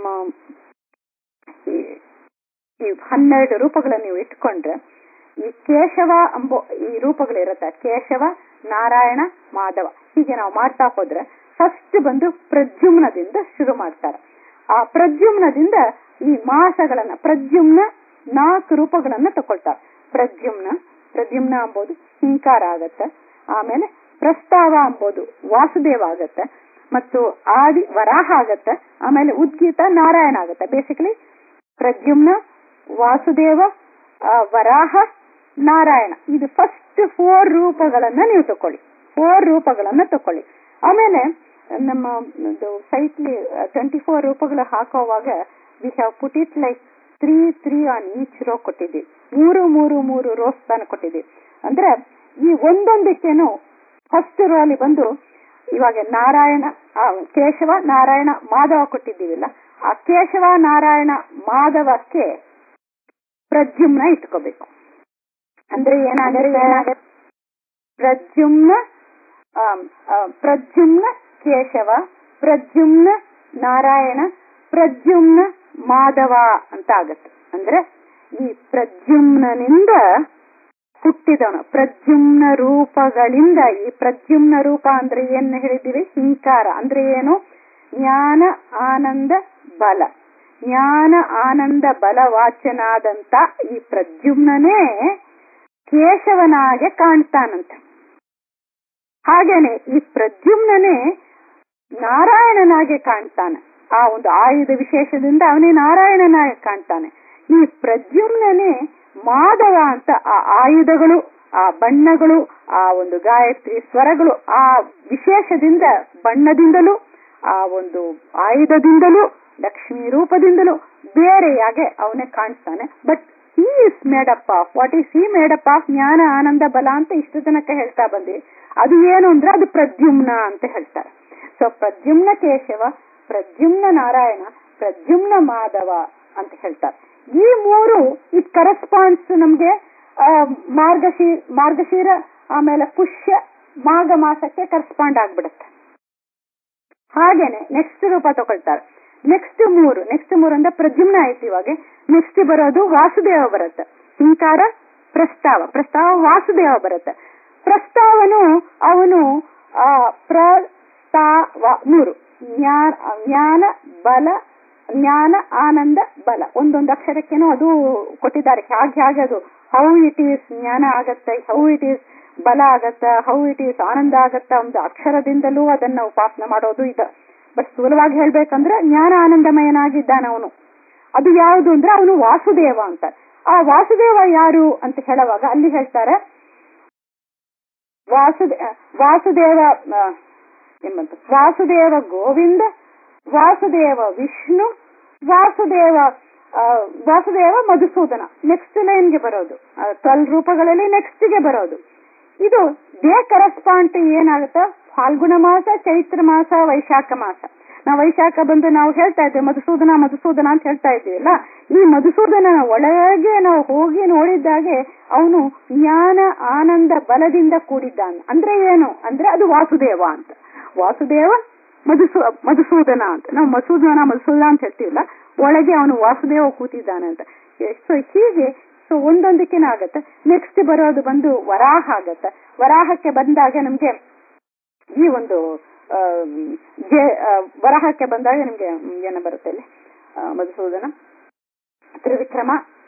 ಈ- ಈ ಹನ್ನೆರಡು ರೂಪಗಳನ್ನು ನೀವು ಇಟ್ಕೊಂಡ್ರೆ ಈ ಕೇಶವ ಅಂಬೋ ಈ ರೂಪಗಳಿರುತ್ತೆ ಕೇಶವ ನಾರಾಯಣ ಮಾಧವ ಹೀಗೆ ನಾವು ಮಾಡ್ತಾ ಹೋದ್ರೆ ಫಸ್ಟ್ ಬಂದು ಪ್ರದ್ಯುಮ್ನದಿಂದ ಶುರು ಮಾಡ್ತಾರೆ ಆ ಪ್ರದ್ಯುಮ್ನದಿಂದ ಈ ಮಾಸಗಳನ್ನ ಪ್ರದ್ಯುಮ್ನ ನಾಲ್ಕು ರೂಪಗಳನ್ನ ತಕೊಳ್ತಾರೆ ಪ್ರದ್ಯುಮ್ನ ಪ್ರದ್ಯುಮ್ನ ಅಂಬೋದು ಹಿಂಕಾರ ಆಗತ್ತೆ ಆಮೇಲೆ ಪ್ರಸ್ತಾವ ಅಂಬೋದು ವಾಸುದೇವ ಆಗತ್ತೆ ಮತ್ತು ಆದಿ ವರಾಹ ಆಗತ್ತೆ ಆಮೇಲೆ ಉದ್ಗೀತ ನಾರಾಯಣ ಆಗತ್ತೆ ಬೇಸಿಕಲಿ ಪ್ರದ್ಯುಮ್ನ ವಾಸುದೇವ ಆ, ವರಾಹ ನಾರಾಯಣ ಇದು ಫಸ್ಟ್ ಫೋರ್ ರೂಪಗಳನ್ನ ನೀವು ತಕೊಳ್ಳಿ ಫೋರ್ ರೂಪಗಳನ್ನ ತಕೊಳ್ಳಿ ಆಮೇಲೆ ನಮ್ಮ ಸೈಟ್ಲಿ ಟ್ವೆಂಟಿ ಫೋರ್ ರೂಪಗಳು ಹಾಕೋವಾಗ we have put it like three three on each row ಕೊಟ್ಟಿದ್ದೀವಿ ಮೂರು ಮೂರು ಮೂರು ರೋಸ್ ತಾನು ಕೊಟ್ಟಿದ್ದೀವಿ ಅಂದ್ರೆ ಈ ಒಂದೊಂದಕ್ಕೇನು ಫಸ್ಟ್ ರೋ ಅಲ್ಲಿ ಬಂದು ಇವಾಗ ನಾರಾಯಣ ಆ, ಕೇಶವ ನಾರಾಯಣ ಮಾಧವ ಕೊಟ್ಟಿದ್ದೀವಿಲ್ಲ ಆ ಕೇಶವ ನಾರಾಯಣ ಮಾಧವಕ್ಕೆ ಪ್ರದ್ಯುಮ್ನ ಇಟ್ಕೋಬೇಕು ಅಂದ್ರೆ ಏನಾಗುತ್ತೆ ಪ್ರದ್ಯುಮ್ನ ಆಮ್, ಆ, ಪ್ರದ್ಯುಮ್ನ ಕೇಶವ ಪ್ರದ್ಯುಮ್ನ ನಾರಾಯಣ ಪ್ರದ್ಯುಮ್ನ ಮಾಧವ ಅಂತ ಆಗತ್ತೆ ಅಂದ್ರೆ ಈ ಪ್ರದ್ಯುಮ್ನನಿಂದ ಹುಟ್ಟಿದವನು ಪ್ರದ್ಯುಮ್ನ ರೂಪಗಳಿಂದ ಈ ಪ್ರದ್ಯುಮ್ನ ರೂಪ ಅಂದ್ರೆ ಏನ್ ಹೇಳಿದ್ದೀವಿ ಹಿಂಕಾರ ಅಂದ್ರೆ ಏನು ಜ್ಞಾನ ಆನಂದ ಬಲ ಜ್ಞಾನ ಆನಂದ ಬಲವಾಚನಾದಂತ ಈ ಪ್ರದ್ಯುಮ್ನನೇ ಕೇಶವನಾಗೆ ಕಾಣ್ತಾನಂತೆ ಹಾಗೇನೆ ಈ ಪ್ರದ್ಯುಮ್ನನೇ ನಾರಾಯಣನಾಗೆ ಕಾಣ್ತಾನೆ ಆ ಒಂದು ಆಯುಧ ವಿಶೇಷದಿಂದ ಅವನೇ ನಾರಾಯಣನಾಗಿ ಕಾಣ್ತಾನೆ ಈ ಪ್ರದ್ಯುಮ್ನನೇ ಮಾಧವ ಅಂತ ಆ ಆಯುಧಗಳು ಆ ಬಣ್ಣಗಳು ಆ ಒಂದು ಗಾಯತ್ರಿ ಸ್ವರಗಳು ಆ ವಿಶೇಷದಿಂದ ಬಣ್ಣದಿಂದಲೂ ಆ ಒಂದು ಆಯುಧದಿಂದಲೂ ಲಕ್ಷ್ಮಿ ರೂಪದಿಂದಲೂ ಬೇರೆಯಾಗೆ ಅವನೇ ಕಾಣಿಸ್ತಾನೆ but he is made up of what is he made up of ಜ್ಞಾನ ಆನಂದ ಬಲ ಅಂತ ಇಷ್ಟು ತನಕ ಹೇಳ್ತಾ ಬಂದ್ವಿ ಅದು ಏನು ಅಂದ್ರೆ ಅದು ಪ್ರದ್ಯುಮ್ನ ಅಂತ ಹೇಳ್ತಾರೆ ಸೊ ಪ್ರದ್ಯುಮ್ನ ಕೇಶವ ಪ್ರದ್ಯುಮ್ನ ನಾರಾಯಣ ಪ್ರದ್ಯುಮ್ನ ಮಾಧವ ಅಂತ ಹೇಳ್ತಾರೆ ಈ ಮೂರು ಇಟ್ ಕರೆಸ್ಪಾಂಡ್ಸ್ ನಮ್ಗೆ ಆ, ಮಾರ್ಗಶೀ ಮಾರ್ಗಶೀರ ಆಮೇಲೆ ಪುಷ್ಯ ಮಾಘ ಮಾಸಕ್ಕೆ ಕರೆಸ್ಪಾಂಡ್ ಆಗ್ಬಿಡುತ್ತೆ ಹಾಗೇನೆ ನೆಕ್ಸ್ಟ್ ರೂಪ ತಗೊಳ್ತಾರೆ ನೆಕ್ಸ್ಟ್ ಮೂರು ನೆಕ್ಸ್ಟ್ ಮೂರು ಅಂದ್ರೆ ಪ್ರದ್ಯುಮ್ನ ಆಯ್ತು ಇವಾಗ ನೆಕ್ಸ್ಟ್ ಬರೋದು ವಾಸುದೇವ ಬರುತ್ತೆ ಹಿಂಕಾರ ಪ್ರಸ್ತಾವ ಪ್ರಸ್ತಾವ ವಾಸುದೇವ ಬರುತ್ತೆ ಪ್ರಸ್ತಾವನು ಅವನು ಆ ಪ್ರಸ್ತಾವ ಮೂರು ಜ್ಞಾನ ಜ್ಞಾನ ಬಲ ಜ್ಞಾನ ಆನಂದ ಬಲ ಒಂದೊಂದು ಅಕ್ಷರಕ್ಕೇನೋ ಅದು ಕೊಟ್ಟಿದ್ದಾರೆ ಹಾಗೆ ಹಾಗೆ ಅದು ಹೌ ಇಟ್ ಈಸ್ ಜ್ಞಾನ ಆಗತ್ತೆ ಹೌ ಇಟ್ ಈಸ್ ಬಲ ಆಗತ್ತ ಹೌ ಇಟ್ ಈಸ್ ಆನಂದ ಆಗತ್ತ ಒಂದು ಅಕ್ಷರದಿಂದಲೂ ಅದನ್ನ ಉಪಾಸನೆ ಮಾಡೋದು ಇದೆ ಬಟ್ ಸ್ಥೂಲವಾಗಿ ಹೇಳ್ಬೇಕಂದ್ರೆ ಜ್ಞಾನ ಆನಂದಮಯನಾಗಿದ್ದಾನೆ ಅವನು ಅದು ಯಾವುದು ಅಂದ್ರೆ ಅವನು ವಾಸುದೇವ ಅಂತ ಆ ವಾಸುದೇವ ಯಾರು ಅಂತ ಹೇಳುವಾಗ ಅಲ್ಲಿ ಹೇಳ್ತಾರೆ ವಾಸುದೇ ವಾಸುದೇವ ಆ, ಏನ್ ಬಂತು ವಾಸುದೇವ ಗೋವಿಂದ ವಾಸುದೇವ ವಿಷ್ಣು ವಾಸುದೇವ ಆ, ವಾಸುದೇವ ಮಧುಸೂದನ ನೆಕ್ಸ್ಟ್ ಲೈನ್ಗೆ ಬರೋದು ಟ್ವೆಲ್ ರೂಪಗಳಲ್ಲಿ next ಗೆ ಬರೋದು ಇದು ದೇ ಕರೆಸ್ಪಾಂಡ್ ಏನಾಗುತ್ತೆ ಫಾಲ್ಗುಣ ಮಾಸ ಚೈತ್ರ ಮಾಸ ವೈಶಾಖ ಮಾಸ ನಾವು ವೈಶಾಖ ಬಂದು ನಾವು ಹೇಳ್ತಾ ಇದ್ದೇವೆ ಮಧುಸೂದನ ಮಧುಸೂದನ ಅಂತ ಹೇಳ್ತಾ ಇದ್ದೀವಲ್ಲ ಈ ಮಧುಸೂದನನ ಒಳಗೆ ನಾವು ಹೋಗಿ ನೋಡಿದ್ದಾಗೆ ಅವನು ಜ್ಞಾನ ಆನಂದ ಬಲದಿಂದ ಕೂಡಿದ್ದಾನೆ ಅಂದ್ರೆ ಏನು ಅಂದ್ರೆ ಅದು ವಾಸುದೇವ ಅಂತ ವಾಸುದೇವ ಮಧುಸೂ ಮಧುಸೂದನ ಅಂತ ನಾವು ಮಧುಸೂದನ ಮಧುಸೂದನ ಅಂತ ಹೇಳ್ತೀವಲ್ಲ ಒಳಗೆ ಅವನು ವಾಸುದೇವ ಕೂತಿದ್ದಾನೆ ಅಂತ ಸೊ ಹೀಗೆ ಸೊ ಒಂದೊಂದಕ್ಕೇನಾಗತ್ತೆ ನೆಕ್ಸ್ಟ್ ಬರೋದು ಬಂದು ವರಾಹ ಆಗತ್ತೆ ವರಾಹಕ್ಕೆ ಬಂದಾಗ ನಮ್ಗೆ ಈ ಒಂದು ಆ, ಜೆ- ಆ, ವರಾಹಕ್ಕೆ ಬಂದಾಗ ನಿಮ್ಗೆ ಏನ ಬರುತ್ತೆ ಇಲ್ಲಿ ಆ, ಮಧುಸೂದನ ತ್ರಿವಿಕ್ರಮ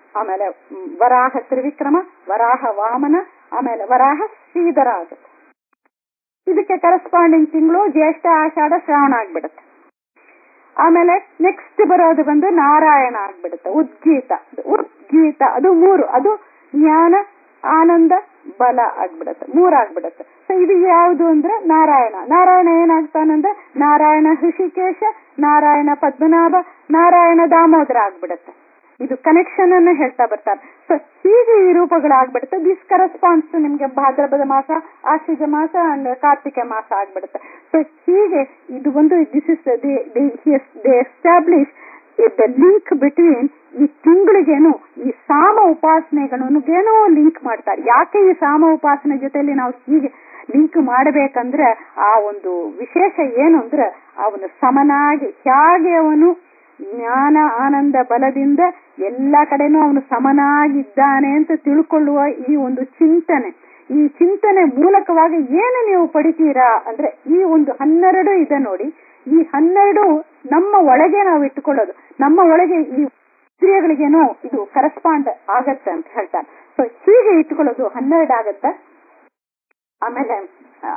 ಆಮೇಲೆ ಮ್, ವರಾಹ ತ್ರಿವಿಕ್ರಮ ವರಾಹ ವಾಮನ ಆಮೇಲೆ ವರಾಹ ಶ್ರೀಧರ ಆಗುತ್ತೆ ಇದಕ್ಕೆ ಕರೆಸ್ಪಾಂಡಿಂಗ್ ತಿಂಗಳು ಜ್ಯೇಷ್ಠ ಆಷಾಢ ಶ್ರಾವಣ ಆಗ್ಬಿಡುತ್ತೆ ಆಮೇಲೆ ನೆಕ್ಸ್ಟ್ ಬರೋದು ಬಂದು ನಾರಾಯಣ ಆಗ್ಬಿಡುತ್ತೆ ಉದ್ಗೀತ ಉದ್ಗೀತ ಅದು ಮೂರು ಅದು ಜ್ಞಾನ ಆನಂದ ಬಲ ಆಗ್ಬಿಡುತ್ತೆ ಮೂರ್ ಆಗ್ಬಿಡುತ್ತೆ ಸೊ ಇದು ಯಾವುದು ಅಂದ್ರೆ ನಾರಾಯಣ ನಾರಾಯಣ ಏನಾಗ್ತಾನಂದ್ರೆ ನಾರಾಯಣ ಹೃಷಿಕೇಶ ನಾರಾಯಣ ಪದ್ಮನಾಭ ನಾರಾಯಣ ದಾಮೋದರ ಆಗ್ಬಿಡುತ್ತೆ ಇದು ಕನೆಕ್ಷನ್ ಅನ್ನ ಹೇಳ್ತಾ ಬರ್ತಾರೆ ಸೊ ಹೀಗೆ ಈ ರೂಪಗಳಾಗ್ಬಿಡುತ್ತೆ ದಿಸ್ ಕರೆಸ್ಪಾನ್ಸ್ ನಿಮ್ಗೆ ಭಾದ್ರಪದ ಮಾಸ ಆಶ್ವಿಜ ಮಾಸ ಅಂಡ್ ಕಾರ್ತಿಕ ಮಾಸ ಆಗ್ಬಿಡುತ್ತೆ ಸೊ ಹೀಗೆ ಇದು ಒಂದು this is they establish the link between ಈ ತಿಂಗಳಿಗೇನು ಈ ಸಾಮ ಉಪಾಸನೆಗಳೇನೋ ಲಿಂಕ್ ಮಾಡ್ತಾರೆ ಯಾಕೆ ಈ ಸಾಮ ಉಪಾಸನೆ ಜೊತೆಯಲ್ಲಿ ನಾವು ಹೀಗೆ ಲಿಂಕ್ ಮಾಡಬೇಕಂದ್ರೆ ಆ ಒಂದು ವಿಶೇಷ ಏನು ಅಂದ್ರೆ ಅವನು ಸಮನಾಗಿ ಹೇಗೆ ಅವನು ಜ್ಞಾನ ಆನಂದ ಬಲದಿಂದ ಎಲ್ಲ ಕಡೆನೂ ಅವನು ಸಮನಾಗಿದ್ದಾನೆ ಅಂತ ತಿಳ್ಕೊಳ್ಳುವ ಈ ಒಂದು ಚಿಂತನೆ ಈ ಚಿಂತನೆ ಮೂಲಕವಾಗಿ ಏನು ನೀವು ಪಡಿತೀರಾ ಅಂದ್ರೆ ಈ ಒಂದು ಹನ್ನೆರಡು ಇದೆ ನೋಡಿ ಈ ಹನ್ನೆರಡು ನಮ್ಮ ಒಳಗೆ ನಾವು ಇಟ್ಟುಕೊಳ್ಳೋದು ನಮ್ಮ ಒಳಗೆ ಈ ಇಂದ್ರಿಯಗಳಿಗೇನೋ ಇದು ಕರೆಸ್ಪಾಂಡ್ ಆಗತ್ತೆ ಅಂತ ಹೇಳ್ತಾರೆ ಸೊ ಹೀಗೆ ಇಟ್ಕೊಳ್ಳೋದು ಹನ್ನೆರಡು ಆಗತ್ತೆ ಆಮೇಲೆ ಆ,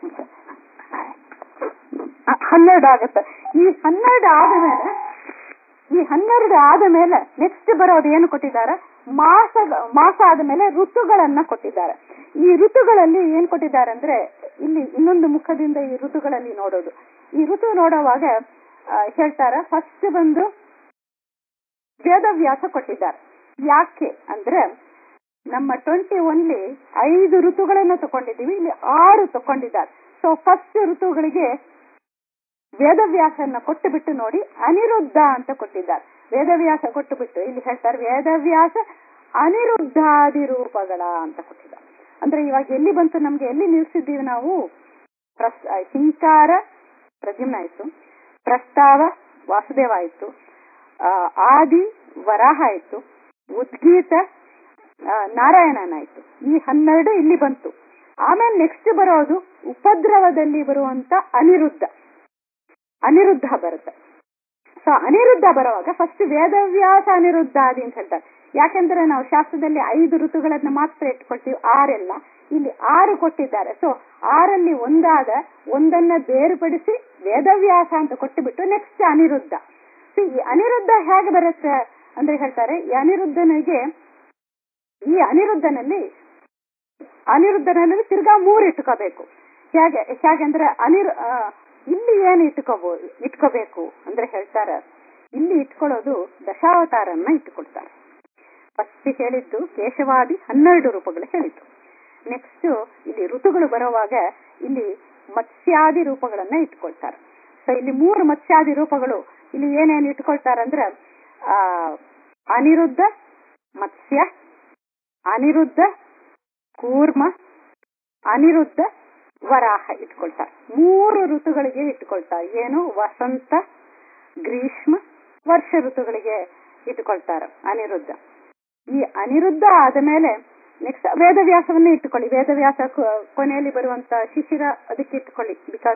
ಆ, ಹನ್ನೆರಡು ಆಗತ್ತೆ ಈ ಹನ್ನೆರಡು ಆದ ಮೇಲೆ ಈ ಹನ್ನೆರಡು ಆದ ಮೇಲೆ ನೆಕ್ಸ್ಟ್ ಬರೋದು ಏನು ಕೊಟ್ಟಿದ್ದಾರೆ ಮಾಸ ಮಾಸ ಆದ ಮೇಲೆ ಋತುಗಳನ್ನ ಕೊಟ್ಟಿದ್ದಾರೆ ಈ ಋತುಗಳಲ್ಲಿ ಏನ್ ಕೊಟ್ಟಿದ್ದಾರೆ ಅಂದ್ರೆ ಇಲ್ಲಿ ಇನ್ನೊಂದು ಮುಖದಿಂದ ಈ ಋತುಗಳಲ್ಲಿ ನೋಡೋದು ಈ ಋತು ನೋಡುವಾಗ ಆ, ಹೇಳ್ತಾರೆ ಫಸ್ಟ್ ಬಂದು ವೇದವ್ಯಾಸ ಕೊಟ್ಟಿದ್ದಾರೆ ಯಾಕೆ ಅಂದ್ರೆ ನಮ್ಮ ಟ್ವೆಂಟಿ ಒನ್ಲಿ ಐದು ಋತುಗಳನ್ನು ತಗೊಂಡಿದ್ದೀವಿ ಇಲ್ಲಿ ಆರು ತಗೊಂಡಿದ್ದಾರೆ ಸೊ ಫಸ್ಟ್ ಋತುಗಳಿಗೆ ವೇದವ್ಯಾಸನ್ನ ಕೊಟ್ಟು ಬಿಟ್ಟು ನೋಡಿ ಅನಿರುದ್ಧ ಅಂತ ಕೊಟ್ಟಿದ್ದಾರೆ ವೇದವ್ಯಾಸ ಕೊಟ್ಟು ಬಿಟ್ಟು ಇಲ್ಲಿ ಹೇಳ್ತಾರೆ ವೇದವ್ಯಾಸ ಅನಿರುದ್ಧಾದಿ ರೂಪಗಳ ಅಂತ ಕೊಟ್ಟಿದ್ದಾರೆ ಅಂದ್ರೆ ಇವಾಗ ಎಲ್ಲಿ ಬಂತು ನಮ್ಗೆ ಎಲ್ಲಿ ನಿಲ್ಸಿದ್ದೀವಿ ನಾವು ಪ್ರಸ್ ಆ, ಹಿಂಕಾರ ಪ್ರದ್ಯುಮ್ನ ಆಯ್ತು ಪ್ರಸ್ತಾವ ವಾಸುದೇವ ಆಯ್ತು ಆ, ಆದಿ ವರಾಹ ಆಯ್ತು ಉದ್ಗೀತ ಆ, ನಾರಾಯಣನಾಯ್ತು ಈ ಹನ್ನೆರಡು ಇಲ್ಲಿ ಬಂತು ಆಮೇಲೆ ನೆಕ್ಸ್ಟ್ ಬರೋದು ಉಪದ್ರವದಲ್ಲಿ ಬರುವಂತ ಅನಿರುದ್ಧ ಅನಿರುದ್ಧ ಬರುತ್ತೆ ಸೊ ಅನಿರುದ್ಧ ಬರುವಾಗ ಫಸ್ಟ್ ವೇದವ್ಯಾಸ ಅನಿರುದ್ಧಾದಿ ಅಂತ ಹೇಳ್ತಾರೆ ಯಾಕೆಂದ್ರೆ ನಾವು ಶಾಸ್ತ್ರದಲ್ಲಿ ಐದು ಋತುಗಳನ್ನ ಮಾತ್ರ ಇಟ್ಕೊಳ್ತೀವಿ ಆರೆಲ್ಲ ಇಲ್ಲಿ ಆರು ಕೊಟ್ಟಿದ್ದಾರೆ ಸೊ ಆರಲ್ಲಿ ಒಂದಾದ ಒಂದನ್ನ ಬೇರ್ಪಡಿಸಿ ವೇದವ್ಯಾಸ ಅಂತ ಕೊಟ್ಟುಬಿಟ್ಟು ನೆಕ್ಸ್ಟ್ ಅನಿರುದ್ಧ ಸೊ ಈ ಅನಿರುದ್ಧ ಹೇಗೆ ಬರುತ್ತೆ ಅಂದ್ರೆ ಹೇಳ್ತಾರೆ ಈ ಅನಿರುದ್ಧನಿಗೆ ಈ ಅನಿರುದ್ಧನಲ್ಲಿ ಅನಿರುದ್ಧನಲ್ಲಿ ತಿರ್ಗಾ ಮೂರು ಇಟ್ಕೋಬೇಕು ಹೇಗೆ ಹೇಗೆಂದ್ರೆ ಅನಿರ್ ಆ, ಇಲ್ಲಿ ಏನು ಇಟ್ಕೋಬಹುದು ಇಟ್ಕೋಬೇಕು ಅಂದ್ರೆ ಹೇಳ್ತಾರ ಇಲ್ಲಿ ಇಟ್ಕೊಳ್ಳೋದು ದಶಾವತಾರನ್ನ ಇಟ್ಟುಕೊಳ್ತಾರೆ ಫಸ್ಟ್ ಹೇಳಿದ್ದು ಕೇಶವಾದಿ ಹನ್ನೆರಡು ರೂಪಗಳು ಹೇಳಿದ್ದು ನೆಕ್ಸ್ಟ್ ಇಲ್ಲಿ ಋತುಗಳು ಬರುವಾಗ ಇಲ್ಲಿ ಮತ್ಸ್ಯಾದಿ ರೂಪಗಳನ್ನ ಇಟ್ಕೊಳ್ತಾರೆ ಸೊ ಇಲ್ಲಿ ಮೂರು ಮತ್ಸ್ಯಾದಿ ರೂಪಗಳು ಇಲ್ಲಿ ಏನೇನು ಇಟ್ಕೊಳ್ತಾರಂದ್ರೆ ಆ ಅನಿರುದ್ಧ ಮತ್ಸ್ಯ ಅನಿರುದ್ಧ ಕೂರ್ಮ ಅನಿರುದ್ಧ ವರಾಹ ಇಟ್ಕೊಳ್ತಾರೆ ಮೂರು ಋತುಗಳಿಗೆ ಇಟ್ಕೊಳ್ತಾರೆ ಏನು ವಸಂತ ಗ್ರೀಷ್ಮ ವರ್ಷ ಋತುಗಳಿಗೆ ಇಟ್ಕೊಳ್ತಾರೆ ಅನಿರುದ್ಧ ಈ ಅನಿರುದ್ಧ ಆದ ಮೇಲೆ ನೆಕ್ಸ್ಟ್ ವೇದವ್ಯಾಸವನ್ನೇ ಇಟ್ಟುಕೊಳ್ಳಿ ವೇದವ್ಯಾಸ ಕೊ- ಕೊನೆಯಲ್ಲಿ ಬರುವಂತ ಶಿಶಿರ ಅದಕ್ಕೆ ಇಟ್ಕೊಳ್ಳಿ ಬಿಕಾಸ್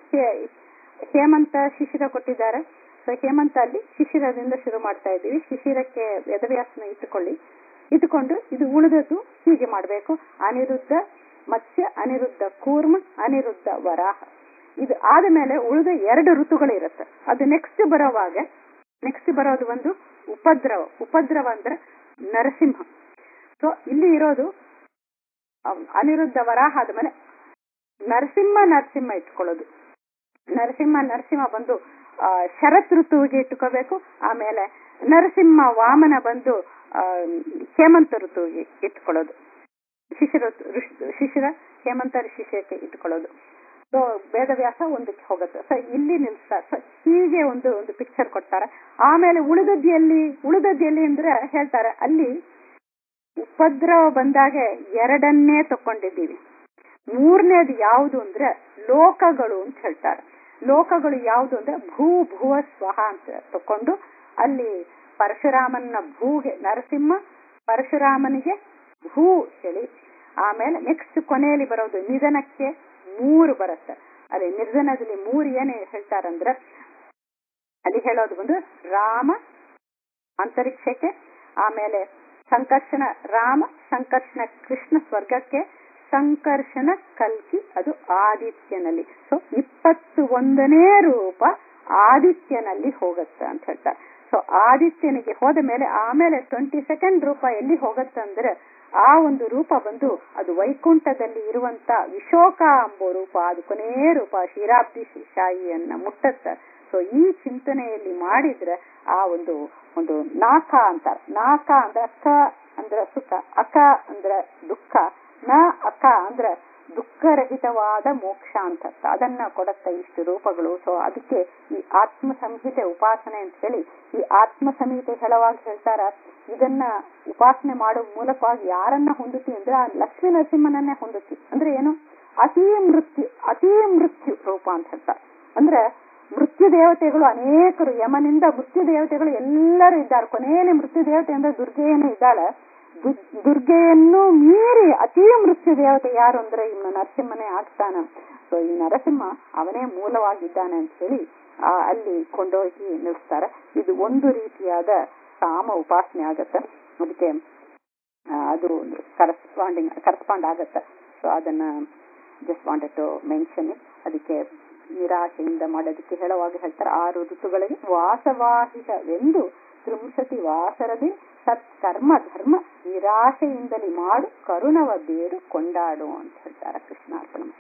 ಹೇಮಂತ ಶಿಶಿರ ಕೊಟ್ಟಿದ್ದಾರೆ ಸೊ ಹೇಮಂತ ಅಲ್ಲಿ ಶಿಶಿರದಿಂದ ಶುರು ಮಾಡ್ತಾ ಇದ್ದೀವಿ ಶಿಶಿರಕ್ಕೆ ವೇದವ್ಯಾಸನ ಇಟ್ಟುಕೊಳ್ಳಿ ಇಟ್ಟುಕೊಂಡು ಇದು ಉಳಿದದ್ದು ಹೀಗೆ ಮಾಡಬೇಕು ಅನಿರುದ್ಧ ಮತ್ಸ್ಯ ಅನಿರುದ್ಧ ಕೂರ್ಮ ಅನಿರುದ್ಧ ವರಾಹ ಇದು ಆದ ಮೇಲೆ ಉಳಿದ ಎರಡು ಋತುಗಳು ಇರುತ್ತೆ ಅದು ನೆಕ್ಸ್ಟ್ ಬರೋವಾಗ ನೆಕ್ಸ್ಟ್ ಬರೋದು ಒಂದು ಉಪದ್ರವ ಉಪದ್ರವ ಅಂದ್ರೆ ನರಸಿಂಹ ಸೊ ಇಲ್ಲಿ ಇರೋದು ಅಮ್, ಅನಿರುದ್ಧ ವರಾಹ ಆದ್ಮೇಲೆ ನರಸಿಂಹ ನರಸಿಂಹ ಇಟ್ಕೊಳ್ಳೋದು ನರಸಿಂಹ ನರಸಿಂಹ ಬಂದು ಆ, ಶರತ್ ಋತುವಿಗೆ ಇಟ್ಕೋಬೇಕು ಆಮೇಲೆ ನರಸಿಂಹ ವಾಮನ ಬಂದು ಆ, ಹೇಮಂತ ಋತುವಿಗೆ ಇಟ್ಕೊಳ್ಳೋದು ಶಿಶಿರ ಋಷ್- ಶಿಶಿರ ಹೇಮಂತ ಶಿಶಿರಕ್ಕೆ ಇಟ್ಕೊಳ್ಳೋದು ಸೊ ವೇದವ್ಯಾಸ ಒಂದಕ್ಕೆ ಹೋಗುತ್ತೆ ಸೊ ಇಲ್ಲಿ ನಿಲ್ಸ್ತಾರೆ ಸೊ ಹೀಗೆ ಒಂದು ಒಂದು ಪಿಕ್ಚರ್ ಕೊಡ್ತಾರೆ ಆಮೇಲೆ ಉಳಿದದ್ದು ಎಲ್ಲಿ ಉಳಿದದ್ದು ಎಲ್ಲಿ ಅಂದ್ರೆ ಹೇಳ್ತಾರೆ ಅಲ್ಲಿ ಉಪದ್ರವ ಬಂದಾಗ ಎರಡನ್ನೇ ತಕೊಂಡಿದ್ದೀವಿ ಮೂರನೇದು ಯಾವುದು ಅಂದ್ರೆ ಲೋಕಗಳು ಅಂತ ಹೇಳ್ತಾರೆ ಲೋಕಗಳು ಯಾವುದು ಅಂದ್ರೆ ಭೂ ಭುವ ಸ್ವಹ ಅಂತ ತಕೊಂಡು ಅಲ್ಲಿ ಪರಶುರಾಮನ ಭೂಗೆ ನರಸಿಂಹ ಪರಶುರಾಮನಿಗೆ ಭೂ ಹೇಳಿ ಆಮೇಲೆ ನೆಕ್ಸ್ಟ್ ಕೊನೆಯಲ್ಲಿ ಬರೋದು ನಿಧನಕ್ಕೆ ಮೂರು ಬರುತ್ತೆ ಅಲ್ಲಿ ನಿರ್ಧನದಲ್ಲಿ ಮೂರು ಏನೇ ಹೇಳ್ತಾರಂದ್ರೆ ಅಲ್ಲಿ ಹೇಳೋದು ಬಂದು ರಾಮ ಅಂತರಿಕ್ಷಕ್ಕೆ ಆಮೇಲೆ ಸಂಕರ್ಷಣ ರಾಮ ಸಂಕರ್ಷಣ ಕೃಷ್ಣ ಸ್ವರ್ಗಕ್ಕೆ ಸಂಕರ್ಷಣ ಕಲ್ಕಿ ಅದು ಆದಿತ್ಯನಲ್ಲಿ ಸೊ ಇಪ್ಪತ್ತು ಒಂದನೇ ರೂಪ ಆದಿತ್ಯನಲ್ಲಿ ಹೋಗುತ್ತೆ ಅಂತ ಹೇಳ್ತಾರೆ ಸೊ ಆದಿತ್ಯನಿಗೆ ಹೋದ ಮೇಲೆ ಆಮೇಲೆ ಟ್ವೆಂಟಿ ಸೆಕೆಂಡ್ ರೂಪ ಎಲ್ಲಿ ಹೋಗತ್ತಂದ್ರೆ ಆ ಒಂದು ರೂಪ ಬಂದು ಅದು ವೈಕುಂಠದಲ್ಲಿ ಇರುವಂತ ವಿಶೋಕ ಎಂಬೋ ರೂಪ ಅದು ಕೊನೆಯ ರೂಪ ಕ್ಷೀರಾಬ್ದಿ ಶಾಹಿಯನ್ನ ಮುಟ್ಟತ್ತ ಸೊ ಈ ಚಿಂತನೆಯಲ್ಲಿ ಮಾಡಿದ್ರೆ ಆ ಒಂದು ಒಂದು ನಾಕ ಅಂತಾರೆ ನಾಕ ಅಂದ್ರೆ ಅಕ್ಕ ಅಂದ್ರೆ ಸುಖ ಅಕ ಅಂದ್ರೆ ದುಃಖ ನ ಅಕ ಅಂದ್ರೆ ದುಃಖರಹಿತವಾದ ಮೋಕ್ಷ ಅಂತ ಅರ್ಥ. ಅದನ್ನ ಕೊಡತ್ತ ಇಷ್ಟು ರೂಪಗಳು ಸೊ ಅದಕ್ಕೆ ಈ ಆತ್ಮ ಸಂಹಿತೆ ಉಪಾಸನೆ ಅಂತ ಹೇಳಿ ಈ ಆತ್ಮ ಸಂಹಿತೆ ಹೇಳುವಾಗ ಹೇಳ್ತಾರ ಇದನ್ನ ಉಪಾಸನೆ ಮಾಡೋ ಮೂಲಕವಾಗಿ ಯಾರನ್ನ ಹೊಂದುತ್ತಿ ಅಂದ್ರೆ ಆ ಲಕ್ಷ್ಮೀ ನರಸಿಂಹನನ್ನೇ ಹೊಂದುತ್ತಿ ಅಂದ್ರೆ ಏನು ಅತೀ ಮೃತ್ಯು ಅತೀ ಮೃತ್ಯು ರೂಪ ಅಂತ ಹೇಳ್ತಾರೆ ಅಂದ್ರೆ ಮೃತ್ಯು ದೇವತೆಗಳು ಅನೇಕರು ಯಮನಿಂದ ಮೃತ್ಯು ದೇವತೆಗಳು ಎಲ್ಲರೂ ಇದ್ದಾರೆ ಕೊನೆಯಲ್ಲಿ ಮೃತ್ಯು ದೇವತೆ ಅಂದ್ರೆ ದುರ್ಗೆಯನ್ನು ಇದ್ದಾಳೆ ದು- ದುರ್ಗೆಯನ್ನು ಮೀರಿ ಅತೀ ಮೃತ್ಯು ದೇವತೆ ಯಾರು ಅಂದ್ರೆ ಇನ್ನು ನರಸಿಂಹನೇ ಆಗ್ತಾನ ಸೊ ಈ ನರಸಿಂಹ ಅವನೇ ಮೂಲವಾಗಿದ್ದಾನೆ ಅಂತ ಹೇಳಿ ಆ ಅಲ್ಲಿ ಕೊಂಡೋಗಿ ನಿಲ್ಲಿಸ್ತಾರೆ ಇದು ಒಂದು ರೀತಿಯಾದ ಕಾಮ ಉಪಾಸನೆ ಆಗತ್ತೆ ಅದಕ್ಕೆ ಆ, ಅದು ಕರೆಸ್ಪಾಂಡಿಂಗ್ ಕರೆಸ್ಪಾಂಡ್ ಆಗತ್ತೆ ಸೊ ಅದನ್ನ ಜಸ್ಟ್ ವಾಂಟೆಡ್ ಟು ಮೆನ್ಷನ್ ಅದಕ್ಕೆ ನಿರಾಶೆಯಿಂದ ಮಾಡೋದಕ್ಕೆ ಹೇಳುವಾಗ ಹೇಳ್ತಾರೆ ಆರು ಋತುಗಳಿಗೆ ವಾಸವಾಹಿತವೆಂದು ತ್ರಿಂಶತಿ ವಾಸರದಿ ಸತ್ಕರ್ಮ ಧರ್ಮ ನಿರಾಶೆಯಿಂದಲೇ ಮಾಡು ಕರುಣವ ಬೇಡು ಕೊಂಡಾಡು ಅಂತ ಹೇಳ್ತಾರೆ ಕೃಷ್ಣಾರ್ಪಣ